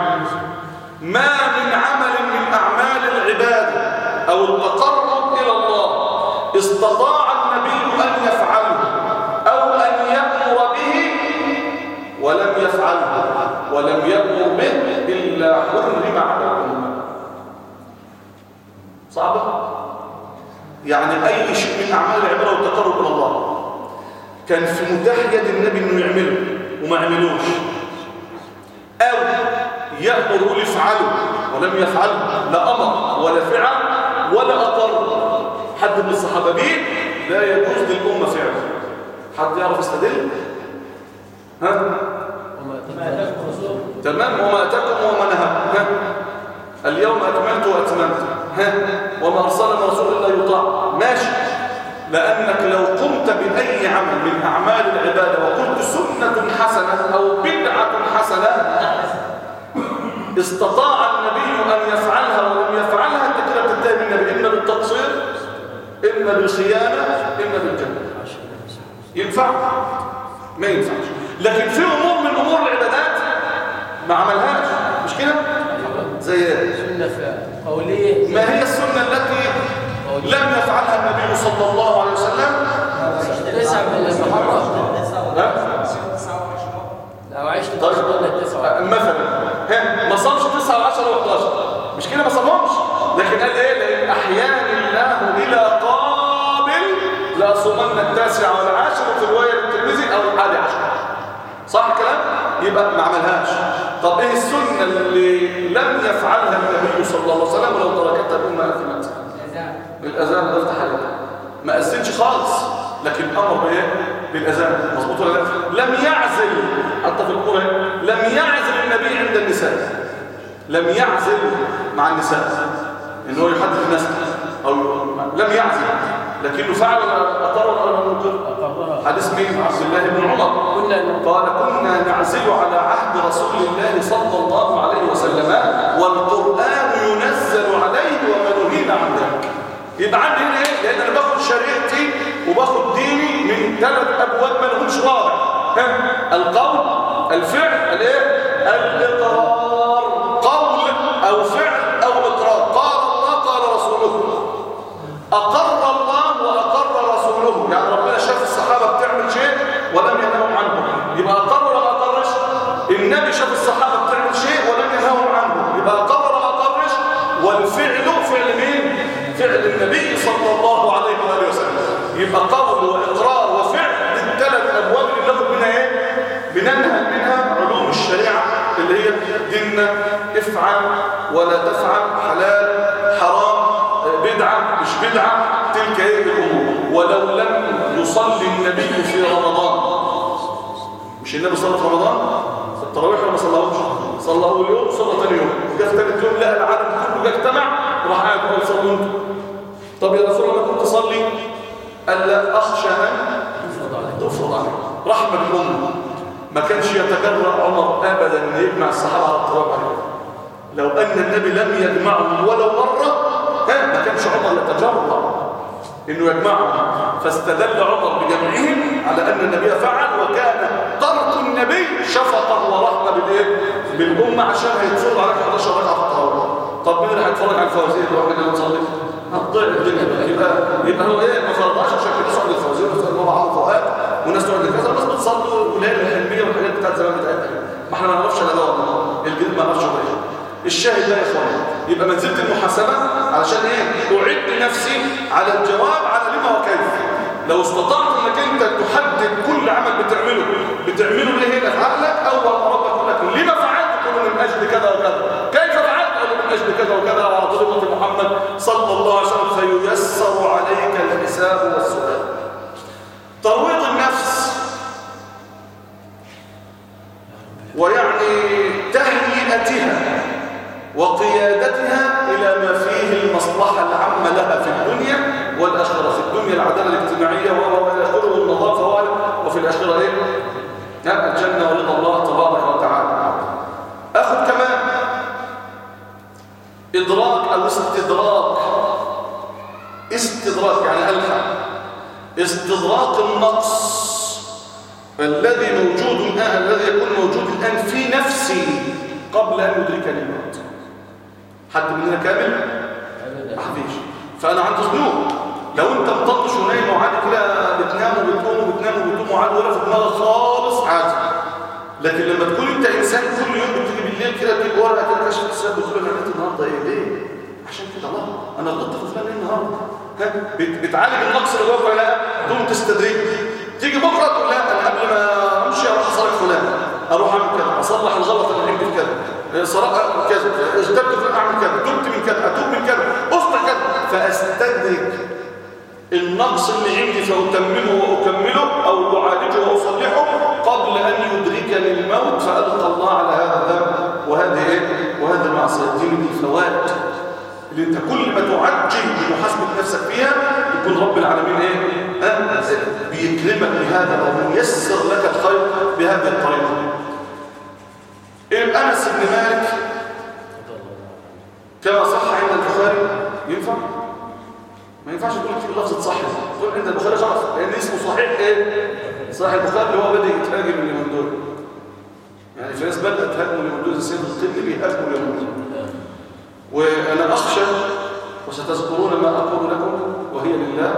S1: ما من عمل من أعمال العبادة أو التقرب إلى الله استطاع النبي أن يفعله أو أن يأمر به ولم يفعله ولم يأمر به إلا حرم على الأمة صعبة؟ يعني أي شيء من أعمال العبادة والتقرب إلى الله كان في متاح يد النبي إنه يعمله وما عملوش أو يأمر ليفعله ولم يفعله لا أمر ولا فعل ولا أقر حد من الصحابة به لا يجوز للأمة فعله حد يعرف يستدل؟ ها؟ تمام وما أتاكم وما نهى ها؟ اليوم أكملت وأتممت ها؟ وما أرسلنا رسول الله يطاع ماشي لأنك لو قمت بأي عمل من أعمال العبادة وقلت سنة حسنة أو بدعة حسنة استطاع النبي أن يفعلها ولم يفعلها أنت كده بتتهم النبي إما بالتقصير إما بالخيانة إما بالجنة ينفع؟ ما ينفعش لكن في أمور من أمور العبادات ما عملهاش مش كده؟ زي ايه؟
S3: سنة قولية
S1: ما هي السنة التي لم يفعلها النبي صلى الله عليه وسلم
S3: تسعة من المحرم
S1: ها؟
S3: لو عشت
S1: طيب.
S3: تشتغل التسعة
S1: مثلا ها ما صامش 9 و10 و11 مش كده ما صامهمش لكن قال ايه لان احياني الله الى قابل لا صومن التاسع والعاشر وفي روايه الترمذي او الحادي عشر صح الكلام يبقى ما عملهاش طب ايه السنه اللي لم يفعلها النبي صلى الله عليه وسلم ولو تركتها الامه اثمت الاذان ده افتح عليك ما اذنش خالص لكن امر بايه بالاذان مظبوط ولا لا لم يعزل حتى في القران لم يعزل النبي عند النساء لم يعزل مع النساء ان هو يحدد الناس او لم يعزل لكنه فعل ولا اقر ولا لم يقر
S3: أقرها
S1: حديث مين عبد الله بن عمر
S3: كنا نقول
S1: قال كنا نعزل على عهد رسول الله صلى الله عليه وسلم والقرآن ينزل عليه وما نهينا عن ذلك يبقى عندي هنا ايه؟ لأن أنا باخد شريعتي وباخد ديني من ثلاث أبواب ما لهمش رابع ها؟ القول الفعل الايه؟ الإقرار قول أو فعل أو إقرار قال الله قال رسوله أقر الله وأقر رسوله يعني ربنا شاف الصحابة بتعمل شيء ولم ينهوا عنه يبقى أقر ولا ما أقرش النبي شاف الصحابة بتعمل شيء ولم ينهوا عنه يبقى أقر ولا ما أقرش والفعل فعل مين؟ فعل النبي صلى الله عليه وآله وسلم يبقى قول وإقرار وفعل الثلاث أبواب اللي بناخد منها إيه؟ بننهل منها علوم الشريعة اللي هي ديننا افعل ولا تفعل حلال حرام بدعة مش بدعة تلك هي الأمور ولو لم يصلي النبي في رمضان مش النبي صلى في رمضان في التراويح ولا ما صلاهوش صلى اول يوم وصلى ثاني يوم جه في ثالث يوم لقى العالم كله جه اجتمع راح قاعد قال صلوا انتم طب يا رسول الله كنت تصلي قال لا اخشى ان تفرض عليك رحمه بالامه ما كانش يتجرأ عمر ابدا ان يجمع الصحابه على التراب عليه لو أن النبي لم يجمعهم ولو مرة ها ما كانش عمر يتجرأ إنه يجمعهم فاستدل عمر بجمعهم على أن النبي فعل وكان ترك النبي شفقة ورحمة بالإيه؟ بالأمة عشان هيتفرض عليك 11 ركعة في التراويح طب مين اللي هيتفرج على الفوازير لو احنا كده نصلي؟ هتضيع الدنيا بقى يبقى يبقى هو ايه ما فرضهاش عشان كده صلي الفوازير وتقول بابا عمل فؤاد والناس تقعد كذا بس بتصلوا والليله الحلميه والحاجات بتاعت زمان بتاعتنا ما احنا ما نعرفش الا ده والله الجديد ما نعرفش هو ايه الشاهد ده يا اخوان يبقى منزله المحاسبه علشان ايه اعد نفسي على الجواب على لما وكيف لو استطعت انك انت تحدد كل عمل بتعمله بتعمله ليه هنا في عقلك اول ما ربك يقول لك لما فعلت تقول من اجل كذا وكذا كيف فعلت اقول من اجل كذا وكذا وعلى طريقه محمد صلى الله عليه وسلم فييسر عليك الحساب والسؤال ترويض النفس ويعني تهيئتها وقيادتها إلى ما فيه المصلحة العامة لها في الدنيا والآخرة في الدنيا العدالة الاجتماعية وفي الآخرة والنظافة وفي الآخرة إيه؟ ها، الجنة ورضا الله تبارك وتعالى أخذ كمان إدراك أو استدراك استدراك يعني ألحق استدراك النقص الذي موجود الآن الذي يكون موجود الآن في نفسي قبل ان يدركني الموت حد مننا كامل ما فيش فانا عندي ذنوب لو انت مطنش ونايم وعادي كده بتنام وبتقوم وبتنام وبتقوم وعادي ولا في دماغك خالص عادي لكن لما تكون انت انسان كل يوم بتيجي بالليل كده تجيب ورقه كده كشف السبب بتقول انا عملت النهارده ايه ليه عشان كده الله انا غلطت في فلان ايه النهارده ها بت- بتعالج النقص اللي جواك ولا لا تقوم تستدرك تيجي بكره تقول لا انا قبل ما امشي اروح اصالح فلان اروح اعمل كذا اصلح الغلط اللي عندي في كذا صراحه كذا اجتبت في اعمل كذا تبت من كذا اتوب من كذا اصلح كذا فاستدرك النقص اللي عندي فأتممه وأكمله أو أعالجه وأصلحه قبل أن يدركني الموت فألقى الله على هذا الذنب وهذه إيه؟ وهذه المعصية دي من الفوات اللي أنت كل ما تعجل بمحاسبة نفسك فيها يكون رب العالمين إيه؟ آه، بيكرمك بهذا أو ييسر لك الخير بهذه الطريقة إيه أنس بن مالك كما صح عند البخاري ينفع؟ ما ينفعش تقول في لفظة صحيح تقول عند البخاري خلاص لأن اسمه صحيح ايه صحيح البخاري اللي هو بدأ يتهاجم اليومين دول يعني في ناس بدأت تهاجم اليومين دول زي سيد القبل بيهاجموا اليومين دول وأنا أخشى وستذكرون ما أقول لكم وهي لله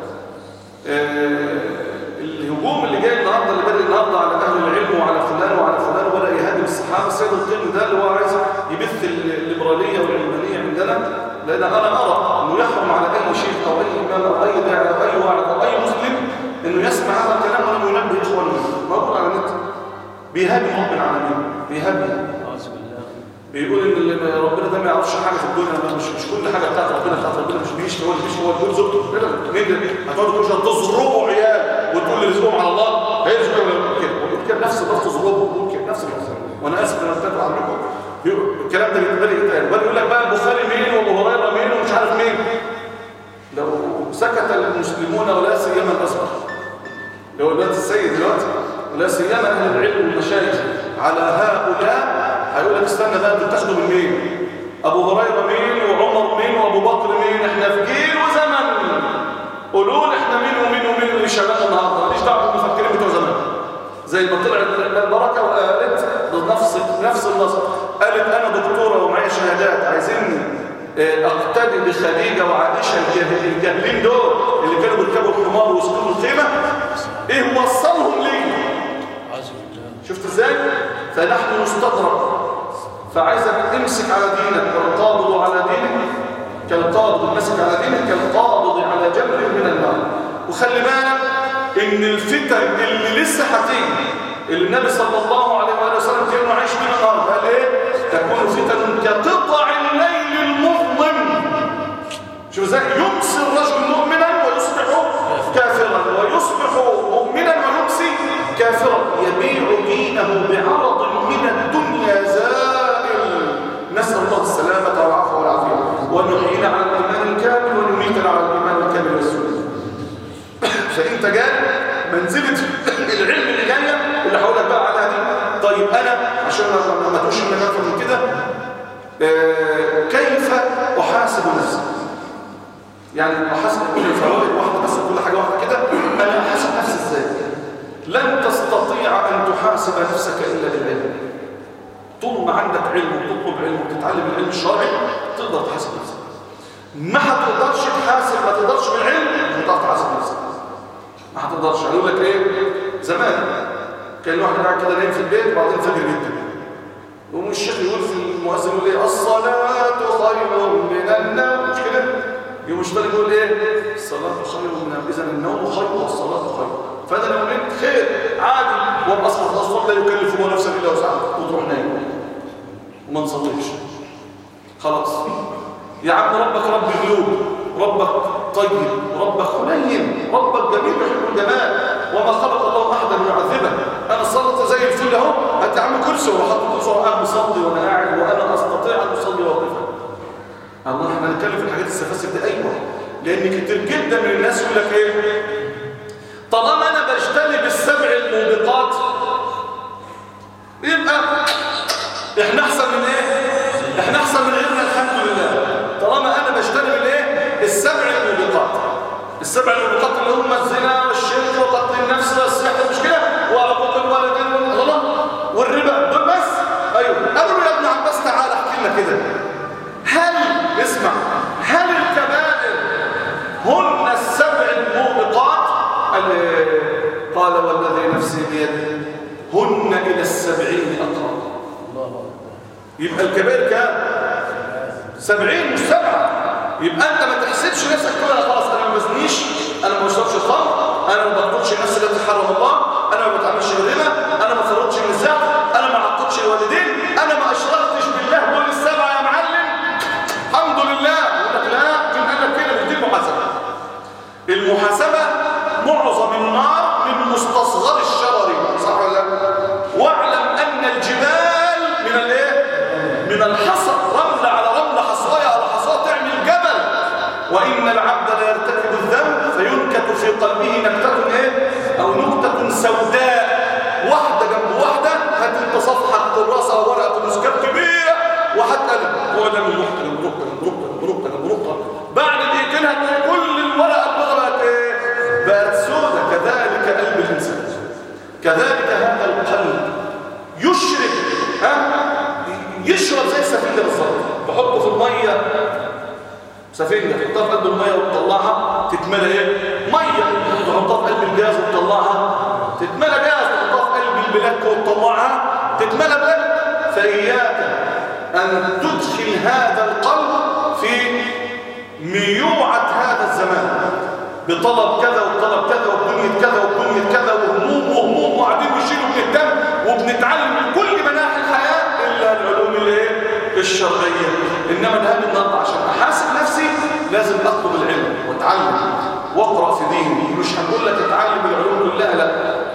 S1: آه الهجوم اللي جاي النهارده اللي بدأ النهارده على أهل العلم وعلى فلان وعلى فلان وبدأ يهاجم الصحابة سيد القبل ده اللي هو عايز يبث الليبرالية والعلمانية عندنا لأن أنا أرى أنه يحرم على أي شيخ أو أي إمام أو أي داعي أو أي واعظ أو أي مسلم أنه يسمع هذا الكلام وأنه ينبه إخوانه موجود على النت بيهاجم رب العالمين بيهاجم بيقول ان اللي ربنا ده ما يعرفش حاجه في الدنيا ما مش مش كل حاجه بتاعت ربنا بتاعت ربنا مش بيشتي هو اللي بيشتي هو اللي زوجته لا لا مين ده هتقعدوا كل شويه تزربوا عيال وتقول لي رزقهم على الله هيرزقوا ولا كده ويقول كده نفس اللفظ تزربوا يقول كده نفس اللفظ وانا اسف ان انا اتكلم عنكم الكلام ده بيتقال يتقال ولا يقول لك بقى البخاري مين وابو هريره مين ومش عارف مين لو سكت المسلمون ولا سيما الازهر اللي هو دلوقتي السيد دلوقتي ولا سيما اهل العلم والمشايخ على هؤلاء هيقول لك استنى بقى انتوا بتاخدوا من مين ابو هريره مين وعمر مين وابو بكر مين احنا في جيل وزمن قولوا لي احنا مين ومين ومين اللي شغال النهارده ماليش دعوه بالمفكرين بتوع زمان زي ما طلعت البركه وقالت نفس نفس النص قالت انا دكتوره ومعايا شهادات عايزيني اقتدي بخديجه وعائشه الجاهلين دول اللي كانوا بيركبوا الحمار ويسكنوا الخيمه ايه وصلهم ليه شفت ازاي فنحن نستضرب فعايزك امسك على دينك والقابض على دينك كالقابض المسك على دينك كالقابض على جبل من النار وخلي بالك ان الفتن اللي لسه هتيجي اللي النبي صلى الله عليه وآله وسلم كانوا عايش منها النهارده قال ايه تكون فتن كقطع الليل المظلم شوف ازاي يمسي الرجل مؤمنا ويصبح كافرا ويصبح مؤمنا ويمسي كافرا يبيع دينه بعرض من الدنيا زائل نسأل الله السلامة والعفو والعافية ونحيينا على الإيمان الكامل ونميتنا على الإيمان الكامل والسنة فانت جاي منزلة العلم اللي جاية اللي هقول لك بقى على دي طيب انا عشان ما تقولش ان انا اكتر من كده آه كيف احاسب نفسي يعني احاسب كل الفوائد واحده بس كل حاجه واحده كده انا احاسب نفسي ازاي لن تستطيع ان تحاسب نفسك الا بالعلم طول ما عندك علم وتطلب علم وتتعلم العلم الشرعي تقدر تحاسب نفسك ما هتقدرش تحاسب ما تقدرش بالعلم مش هتعرف تحاسب نفسك ما هتقدرش هقول لك ايه زمان كان الواحد قاعد كده نايم في البيت وبعدين الفجر جدا يقوم الشيخ يقول في المؤذن يقول ايه الصلاه خير من النوم مش كده يقوم الشيطان يقول ايه الصلاه خير من النوم اذا النوم خير والصلاه خير فانا لو نمت خير عادي وابقى اصبح الاصوات لا يكلف الله نفسا الا وسعها وتروح نايم وما نصليش خلاص يا عم ربك رب قلوب ربك طيب ربك حنين ربك جميل يحب الجمال وما خلق الله احدا يعذبه انا صلت زي الفل اهو انت عم كرسي وحط كرسي وقاعد مصلي وانا قاعد وانا استطيع ان اصلي واقفا الله احنا هنتكلم في الحاجات السفاسف دي ايوه لان كتير جدا من الناس يقول لك ايه طالما انا بجتنب السبع الموبقات يبقى احنا احسن من ايه احنا احسن من غيرنا الحمد لله طالما انا بجتنب الايه السبع الموبقات السبع الموبقات اللي هم الزنا والشرك وقتل النفس والسحر مش كده وعقوق الوالدين والله والربا دول بس ايوه قالوا يا ابن كده هل اسمع هل الكبائر هن السبع الموبقات قال قال والذي نفسي بيده هن إلى السبعين أقرب
S3: الله أكبر
S1: يبقى الكبائر كام سبعين مش سبعة يبقى أنت ما تحسبش نفسك تقول أنا خلاص أنا ما بزنيش أنا ما بشربش الخمر أنا ما بقتلش النفس التي حرم الله أنا ما بتعملش بالربا أنا ما فرضتش النزاع أنا ما عقدتش الوالدين أنا ما أشركتش بالله دول السبعة يا معلم الحمد لله يقول لك لا مين قال لك كده دي المحاسبة المحاسبة معظم النار من مستصغر الشرر صح ولا لا واعلم أن الجبال من الايه من الحصى رملة على رملة حصاية على حصاة تعمل جبل وإن العبد لا يرتكب الذنب فينكت في قلبه نكتة ايه أو نكتة سوداء واحدة جنب واحدة هات انت صفحة كراسة أو ورقة مسكات كبيرة وهتقلب هو ده من نقطة لنقطة لنقطة لنقطة لنقطة بعد دقيقتين هتلاقي كل الورقة البيضاء بقت ايه بقت سودة كذلك قلب الإنسان كذلك هذا القلب يشرب ها يشرب زي السفينة بالظبط تحطه في المية سفينة تحطها في قلب المية وتطلعها تتملى ايه مية تحطها في قلب الجاز وتطلعها تتملى جاز تحطها في قلب البلاك وتطلعها تتملى بلاك فإياك أن تدخل هذا القلب في ميوعة هذا الزمان بطلب كذا وطلب كذا وبنية كذا وبنية كذا وهموم وهموم وقاعدين بنشيل وبنهتم وبنتعلم من كل مناحي الحياة إلا العلوم الايه الشرعية إنما الآن النهارده عشان أحاسب نفسي لازم أطلب العلم وأتعلم وأقرأ في ديني مش هنقول لك اتعلم العلوم كلها لا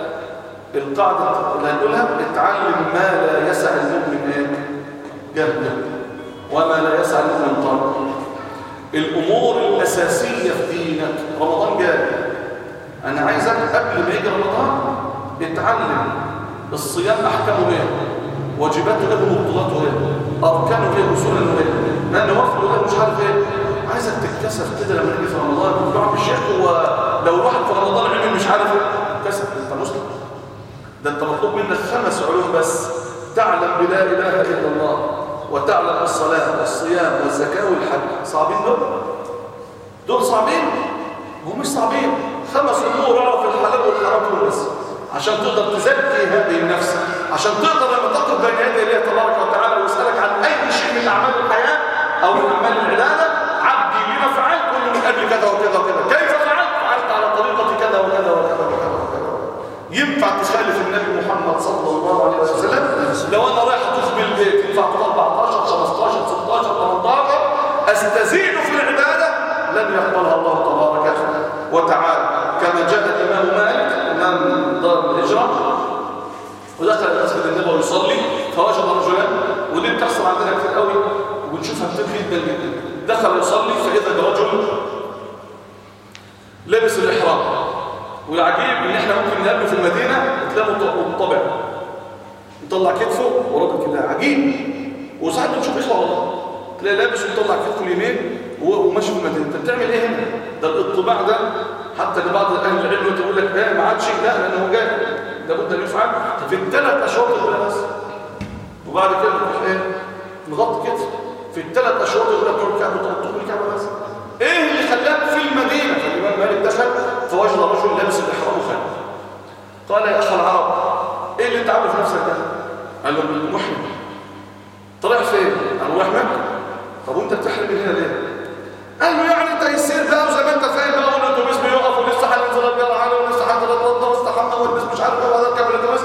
S1: القاعدة اللي هنقولها اتعلم ما لا يسع المؤمن ايه جهله وما لا يسع المؤمن طرقه الأمور الأساسية في دينك رمضان جاي أنا عايزك قبل ما يجي رمضان اتعلم الصيام أحكامه ايه واجباته ايه ومبطلاته ايه أركانه ايه وسننه ايه ما نوافله ايه مش عارف ايه عايزك تتكسف كده لما نيجي في رمضان يقول عم الشيخ هو لو الواحد في رمضان عمل مش عارف ايه كسف انت مسلم ده انت مطلوب منك خمس علوم بس تعلم بلا اله الا الله وتعلم الصلاه والصيام والزكاه والحج صعبين دول دول صعبين هم مش صعبين خمس امور اعرف الحلال والحرام دول بس عشان تقدر تزكي هذه النفس عشان تقدر لما تقف بين يدي الله تبارك وتعالى ويسالك عن اي شيء من اعمال الحياه او من اعمال العباده عبدي لما فعلت كل من اجل كذا وكذا وكذا كيف فعلت فعلت على طريقه كذا وكذا وكذا وكذا وكذا ينفع تخالف النبي محمد صلى الله عليه وسلم لو انا رايح اطوف بالبيت ينفع تقول 14 15 16 18 استزيد في العباده لن يقبلها الله تبارك وتعالى كما جاء الامام مالك امام دار الهجره ودخل المسجد النبوي يصلي فوجد رجلا ودي بتحصل عندنا كتير قوي وبنشوفها كتير جدا جدا دخل يصلي فاذا برجل لابس الاحرام والعجيب ان احنا ممكن نقابله في المدينه تلاقيه مطبع مطلع كتفه ورابط كده عجيب وساعات بنشوف اخوه والله تلاقي لابس ومطلع كتفه اليمين وماشي في المدينه انت بتعمل ايه هنا ده الاطباع ده حتى ان بعض اهل العلم تقول لك ايه ما عادش لا لانه جاي لابد ان يفعل في الثلاث اشهر الاولى بس وبعد كده تروح ايه مغطي كتفه في الثلاث اشهر الاولى تروح الكعبه تغطي الكعبه بس ايه اللي خلاك في المدينه فالامام مالك دخل فوجد رجل لابس الاحرام وخارج قال يا اخ العرب ايه اللي انت عامله في نفسك ده قال له محرم طلع فين قال رايح مكه طب وانت بتحرم من هنا ليه قال له يعني انت يصير بقى وزي ما انت فاهم بقى والاتوبيس بيقف ولسه هننزل ابيض عليه ولسه هنتوضى واستحمى والبس مش عارف ايه وبعدين كمل الاتوبيس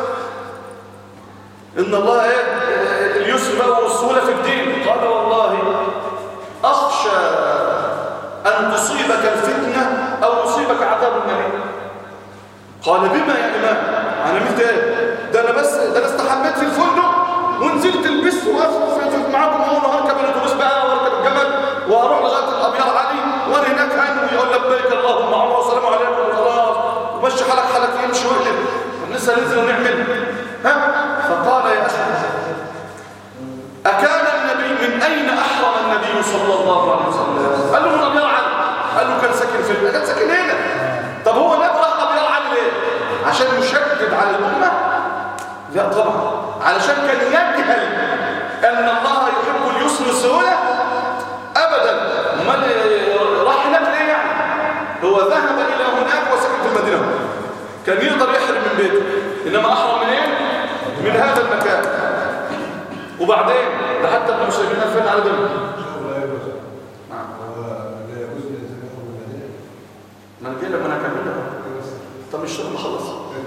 S1: ان الله ايه اليسر بقى والسهوله في الدين قال والله اخشى ان تصيبك الفتنه او يصيبك عذاب النبي قال بما يا امام انا عملت ايه ده انا بس ده انا استحميت في الفندق ونزلت لبست وقفت معاكم هون وهركب الاتوبيس بقى واركب الجمل واروح لغايه الابيار علي وانا هناك هنوي يقول لبيك اللهم عمر والسلام عليكم وخلاص ومشي حالك حالك يمشي ويقلب لسه ننزل ونعمل ها فقال يا اخي اكان النبي من اين احرم النبي صلى الله عليه وسلم قال له من ابيار علي قال له كان ساكن في كان ساكن هنا طب هو نبرح ابيار علي ليه عشان يشدد على الامه لا طبعا علشان كان يجهل ان الله يحب اليسر بيته انما احرم منين من هذا المكان وبعدين ده حتى ابن مسلمين فين على دم ما انا جاي لما انا اكملها طب الشغل ما خلص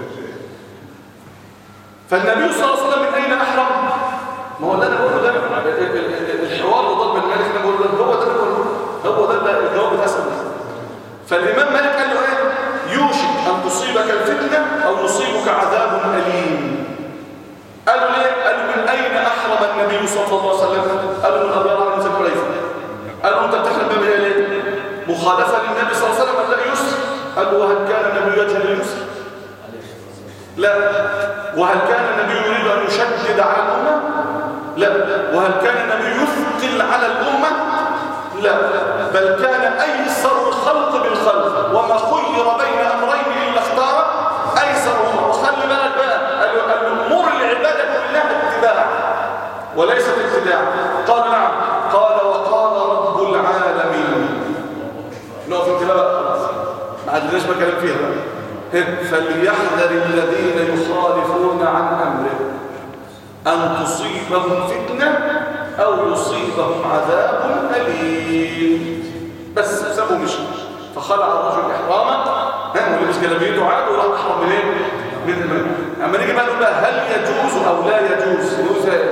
S1: فالنبي صلى الله عليه وسلم من اين احرم ما هو ده انا بقوله ده الحوار وضرب الملك انا بقوله ده هو ده اللي بقوله هو ده الجواب بتاع سيدنا فالامام مالك قال له ايه يوشك ان تصيبك الفتنه او يصيبك عذاب اليم قالوا ليه قالوا من اين احرم النبي صلى الله عليه وسلم قالوا من ابي الله بن حذيفه قالوا انت بتحرم بما ليه مخالفه للنبي صلى الله عليه وسلم قال لا يسر قالوا وهل كان النبي يجهل اليسر لا وهل كان النبي يريد ان يشدد على الامه لا وهل كان النبي يثقل على الامه لا بل كان ايسر الخلق بالخلق وما خير بين امرين الا اختار ايسرهما وخلي بالك بقى قال له- قال له امور العباده كلها اتباع وليست ابتداع قال نعم قال وقال رب العالمين نقف انتباه بقى ما عندناش ما كلام فيها بقى فليحذر الذين يخالفون عن امره ان تصيبهم فتنه او يصيبهم عذاب اليم بس سابوا مشي فخلع الرجل احرامه ها ولبس جلابيته عاد وراح احرم منين من المكان اما نيجي بقى نقول بقى هل يجوز او لا يجوز يجوز إيه؟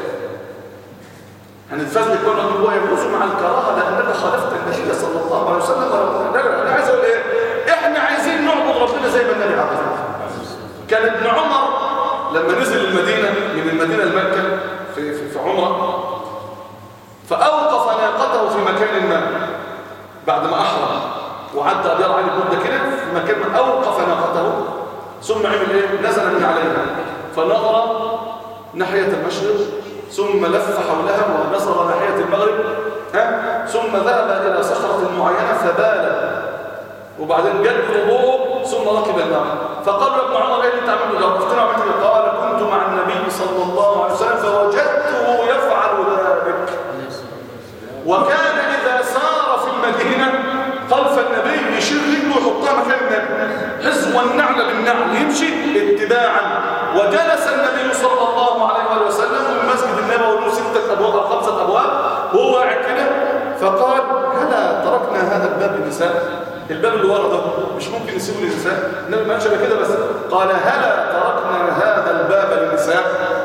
S1: هنتفزلك كل نقول هو يجوز مع الكراهه لانك خالفت النبي صلى الله عليه وسلم لا لا انا عايز اقول ايه احنا عايزين نعبد ربنا زي ما النبي عبد كان ابن عمر لما نزل المدينه من المدينه لمكه في في, في عمره فاوقف ناقته في مكان ما بعد ما احرم وعدى ابيض علي مده كده في مكان ما اوقف ناقته ثم عمل ايه نزل من عليها فنظر ناحيه المشرق ثم لف حولها ونظر ناحيه المغرب ها ثم ذهب الى صخره معينه فبال وبعدين جد الوضوء ثم ركب الماء فقال له ابن عمر ايه اللي انت عملته ده وقفتنا عملت كده قال كنت مع النبي صلى الله عليه وسلم فوجدته يفعل ذلك وكان اذا سار في المدينه خلف النبي يشيل رجله ويحطها مكان النبي حزو النعل بالنعل يمشي اتباعا وجلس النبي صلى الله عليه وآله وسلم والمسجد النبوي له ستة أبواب أو خمسة أبواب وهو قاعد كده فقال هلا تركنا هذا الباب للنساء الباب اللي ورا ده مش ممكن نسيبه للنساء النبي ما قالش كده بس قال هلا تركنا هذا الباب للنساء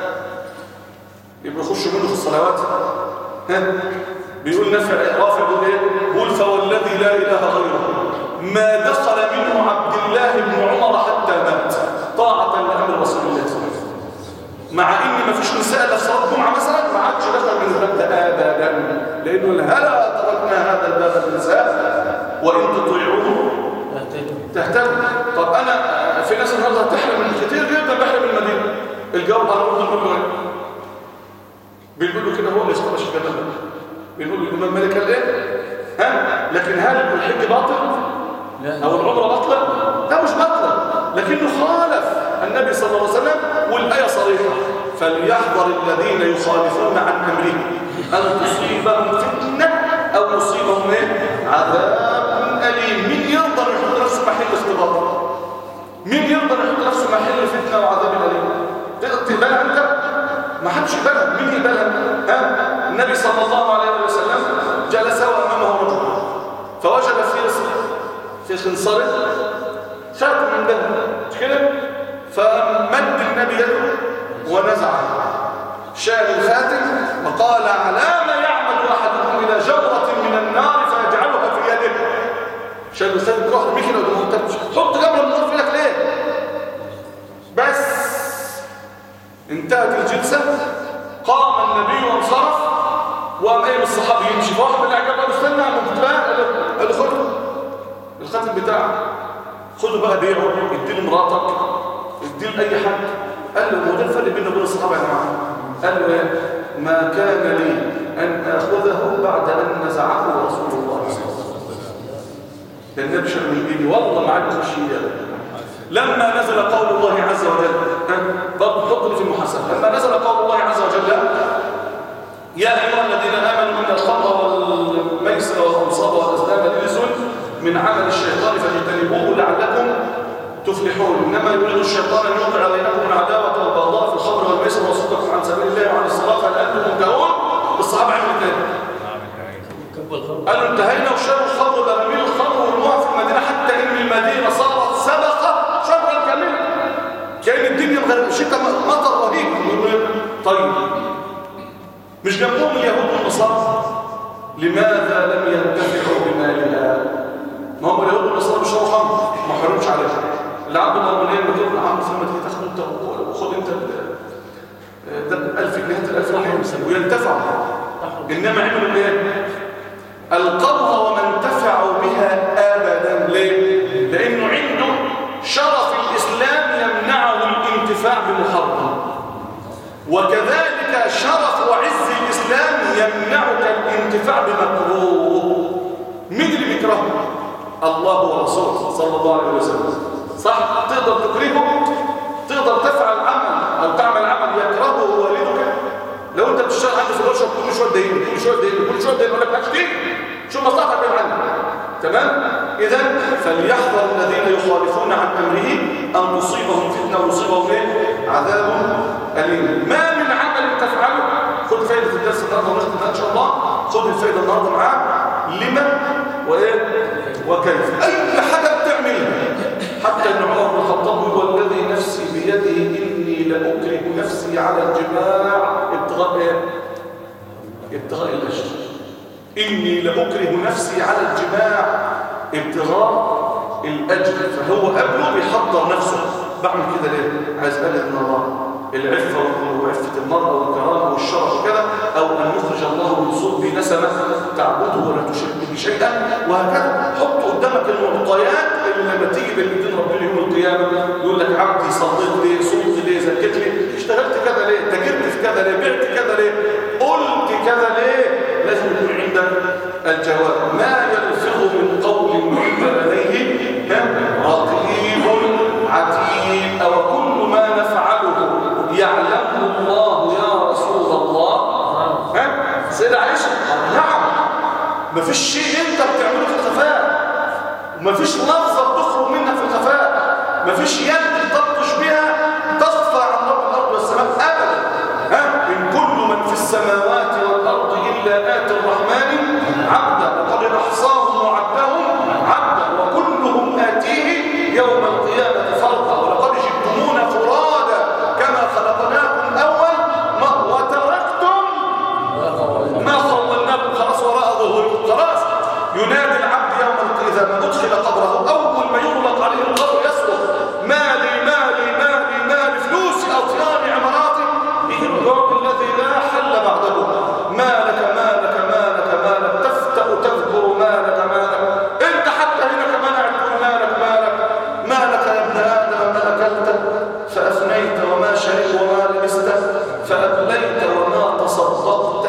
S1: يبقى يخش منه في الصلوات ها بيقول نفع رافع بيقول ايه قول فوالذي لا اله غيره ما دخل منه عبد الله بن عمر حتى مات طاعه لامر رسول الله صلى الله عليه وسلم مع ان ما فيش نساء الا في صلاه الجمعه مثلا ما عادش دخل من الباب ده ابدا لانه هلا تركنا هذا الباب للنساء وان تطيعوه تهتم طب انا في ناس النهارده تحرم من كتير جدا بحرم من المدينه الجواب على رد نقول له ايه بنقول له كده هو اللي يستقبل الجمال بنقول له الامام مالك قال ايه ها لكن هل الحج باطل
S3: لا
S1: او العمره باطله لا مش باطله لكنه خالف النبي صلى الله عليه وسلم والايه صريحه فليحذر الذين يخالفون عن امره ان تصيبهم فتنه او يصيبهم ايه عذاب اليم مين يقدر يحط نفسه محل اختبار مين يقدر يحط نفسه محل فتنه وعذاب اليم تقدر تقبلها انت ما حدش يقبلها مين يقبلها ها النبي صلى الله عليه وسلم جلس وامامه رجل فوجد في في خنصره خاتم من ذهب مش كده فمد النبي يده ونزعه شال الخاتم وقال على ما يعمل احدكم الى جوره من النار فيجعلها في يده شال الخاتم روح ارميه كده وما انت حط جمره من النار في ايدك ليه بس انتهت الجلسه قام النبي وانصرف وقام قايم الصحابي يمشي فواحد من الاعجاب قال له استنى اما كنت بقى قال له- قال له خد الخاتم بتاعك خده بقى بيعه اديه لمراتك اديه لاي حد قال له هو ده الفرق بيننا وبين الصحابه يا جماعه قال له ايه ما كان لي ان اخذه بعد ان نزعه رسول الله صلى الله عليه وسلم ده النبي شال من ايدي والله ما عاد يخش ايدي لما نزل قول الله عز وجل ها؟ برضه حطني في المحاسبه لما نزل قول الله عز وجل يا ايها الذين امنوا ان الخمر والميسر والانصاب والازلام رجس من عمل الشيطان فاجتنبوه لعلكم تفلحون انما يريد الشيطان ان يوقع بينكم العداوه والبغضاء في الخمر والميسر ويصدكم عن سبيل الله وعن الصلاه فهل انتم منتهون الصحابه عملوا كده
S3: كب الخمر
S1: قالوا انتهينا وشربوا الخمر براميل الخمر والنوع في المدينه حتى ان المدينه صارت سبقه شرا كاملا كان الدنيا مغرب شتاء مطر رهيب طيب مش جنبهم اليهود والنصارى لماذا لم ينتفعوا بمالها ما هم اليهود والنصارى بيشربوا خمر ما حرمش عليها اللي عنده مرمونيه بتقول له عم ثم تيجي تاخد انت وخد انت ال- ده 1000 جنيه هات ال 1000 جنيه وينتفعوا انما عملوا ايه القوها وما انتفعوا بها ابدا ليه لانه عنده شرف الاسلام يمنعه الانتفاع بمحرم وكذلك شرف وعز الاسلام يمنعك الانتفاع بمكروه مين اللي بيكرهه الله ورسوله صلى الله عليه وسلم صح تقدر تكرهه تقدر تفعل عمل او تعمل عمل يكرهه والدك لو انت بتشتغل عندي في الورشه كل شويه تضايقني كل شويه تضايقني كل شويه تضايقني يقول لك هتشتكي شو مصلحتك من عنك تمام اذا فليحذر الذين يخالفون عن امره ان تصيبهم فتنه ويصيبهم ايه عذاب اليم ما من عمل تفعله خد فايده الدرس النهارده ونختم ان شاء الله خد الفايده النهارده معاك لما وايه وكيف اي حاجه بتعملها حتى ان عمر بن الخطاب يقول والذي نفسي بيده اني لاكره نفسي على الجماع ابتغاء ايه ابتغاء الاجر اني لاكره نفسي على الجماع ابتغاء الاجر فهو قبله بيحضر نفسه بعمل كده ليه عايز اجد من الله العفه وعفه المراه والكرامه والشرف وكده او ان يخرج الله من صلب نسمه تعبده ولا تشرك به شيئا وهكذا حط قدامك المعطيات اللي لما تيجي بين ايدين ربنا يوم القيامه يقول لك عبدي صليت ليه صمت ليه زكيت ليه اشتغلت كذا ليه تجرت في كذا ليه بعت كذا ليه قلت كذا ليه لازم يكون عندك الجواب ما يلفظ من قول الا لديه رقيب عتيد او كل ما نفعله يعلمه الله يا رسول الله ها سيدة عائشة نعم مفيش شيء انت بتعمله في الخفاء ومفيش لفظة بتخرج منك في الخفاء مفيش يد تبطش بها تخفى عن رب الأرض والسماء أبدا ها إن كل من في السماوات والأرض إلا آتي الرحمن عبدا وقد أحصاهم وعدهم عبدا وكلهم آتيه يوم القيامة فردا ولقد جئتمونا فرادا كما خلقناكم أول مرة وتركتم ما خولناكم خلاص وراء ظهوركم خلاص ينادي العبد يوم القيامة إذا ما أدخل قبره أول ما يغلق عليه القبر يصرخ مالي مالي مالي مالي فلوسي أطياني عماراتي به اليوم الذي لا حل بعده مالك مالك مالك مالك تفتأ تذكر مالك مالك أنت حتى هنا كمان تقول مالك مالك مالك يا ابن آدم ما أكلت فأفنيت وما شربت وما لبست فأبليت وما تصدقت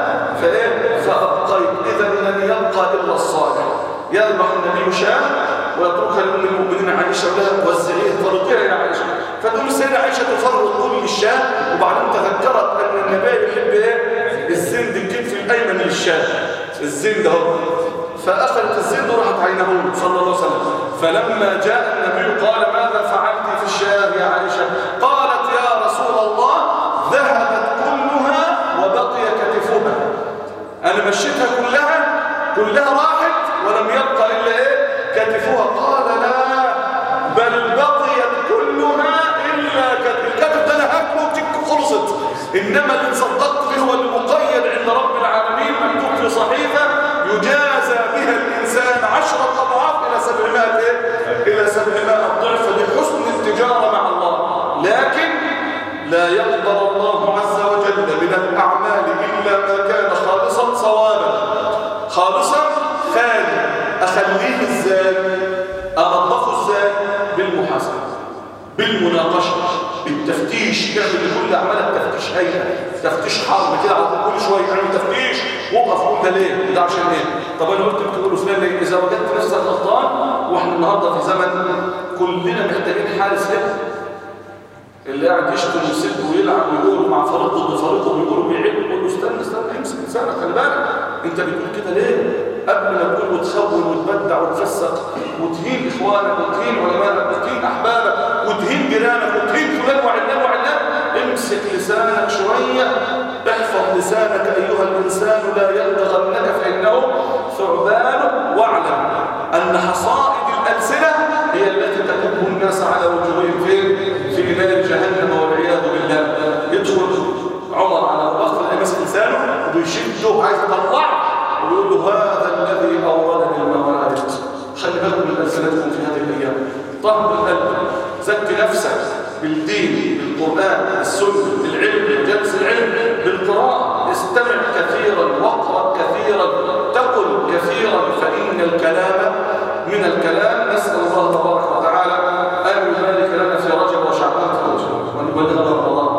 S1: فإيه فأبقيت إذا لن يبقى إلا الصالح يذبح النبي شاة ويتركها لأم المؤمنين عائشة ولها وزعيه فرقيها يا عائشة فتقوم السيدة عائشة تفرق كل الشاة وبعدين تذكرت أن النبي يحب إيه الزند الكتف الأيمن للشاة الزند اهو فأخذت الزند وراحت عينه صلى الله عليه وسلم فلما جاء النبي قال ماذا فعلت في الشاة يا عائشة قالت يا رسول الله ذهبت كلها وبقي كتفها أنا مشيتها كلها كلها راحت ولم يبقى إلا إيه كتفها قال لا بل بقيت كلها إلا كتف الكتف ده أنا هاكله وتك خلصت إنما اللي تصدقت به هو المقيد عند رب العالمين مكتوب في صحيفة يجازى بها الإنسان عشرة أضعاف إلى سبعمائة إيه؟ إلى سبعمائة ضعف لحسن التجارة مع الله لكن لا يقبل الله عز وجل من الأعمال إلا ما كان خالصا صوابا خالصا خالي أخليه إزاي أنظفه إزاي بالمحاسبة بالمناقشة بالتفتيش يعمل لكل أعمالك تفتيش هيئة تفتيش حرب كده على طول كل شوية يعمل تفتيش وقف قول ده ليه ده عشان ايه طب انا قلت بتقول له فلان ليه اذا وجدت نفسك غلطان واحنا النهارده في زمن كلنا محتاجين حارس هنا اللي قاعد يشتم ويسب ويلعب ويقول مع فريق ضد فريق ويقول ويعيب ويقول له استنى استنى امسك لسانك خلي بالك انت بتقول كده ليه قبل ما تقول وتخون وتبدع وتفسق وتهين اخوانك وتهين علمائك وتهين احبابك وتهين جيرانك وتهين فلان وعلان وعلان امسك لسانك شويه احفظ لسانك ايها الانسان لا يلدغنك فانه ثعبان واعلم ان حصائد الالسنه هي التي تكب الناس على وجوههم فين في نار جهنم والعياذ بالله يدخل عمر على ابو بكر يمسك لسانه وبيشده عايز يطلعه ويقول له هذا الذي اوردني الموارد خلي بالكم من السنتكم في هذه الايام طهر القلب زكي نفسك بالدين بالقران بالسنه بالعلم بجلس العلم بالقراءه استمع كثيرا واقرا كثيرا تقل كثيرا فان الكلام من الكلام نسال الله تبارك وتعالى ان يبارك لنا في رجب وشعبان وان يبلغنا رمضان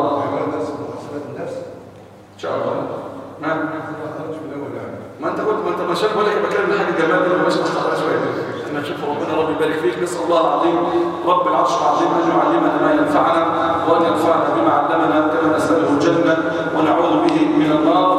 S1: ان شاء الله نعم ما انت قلت ما انت ما شاء الله لك بكلم حاجه جمال كده ماشي مستحضر شويه احنا نشوف ربنا رب يبارك فيك نسال الله العظيم رب العرش العظيم ان يعلمنا ما ينفعنا وان ينفعنا بما علمنا كما نساله الجنه ونعوذ به من النار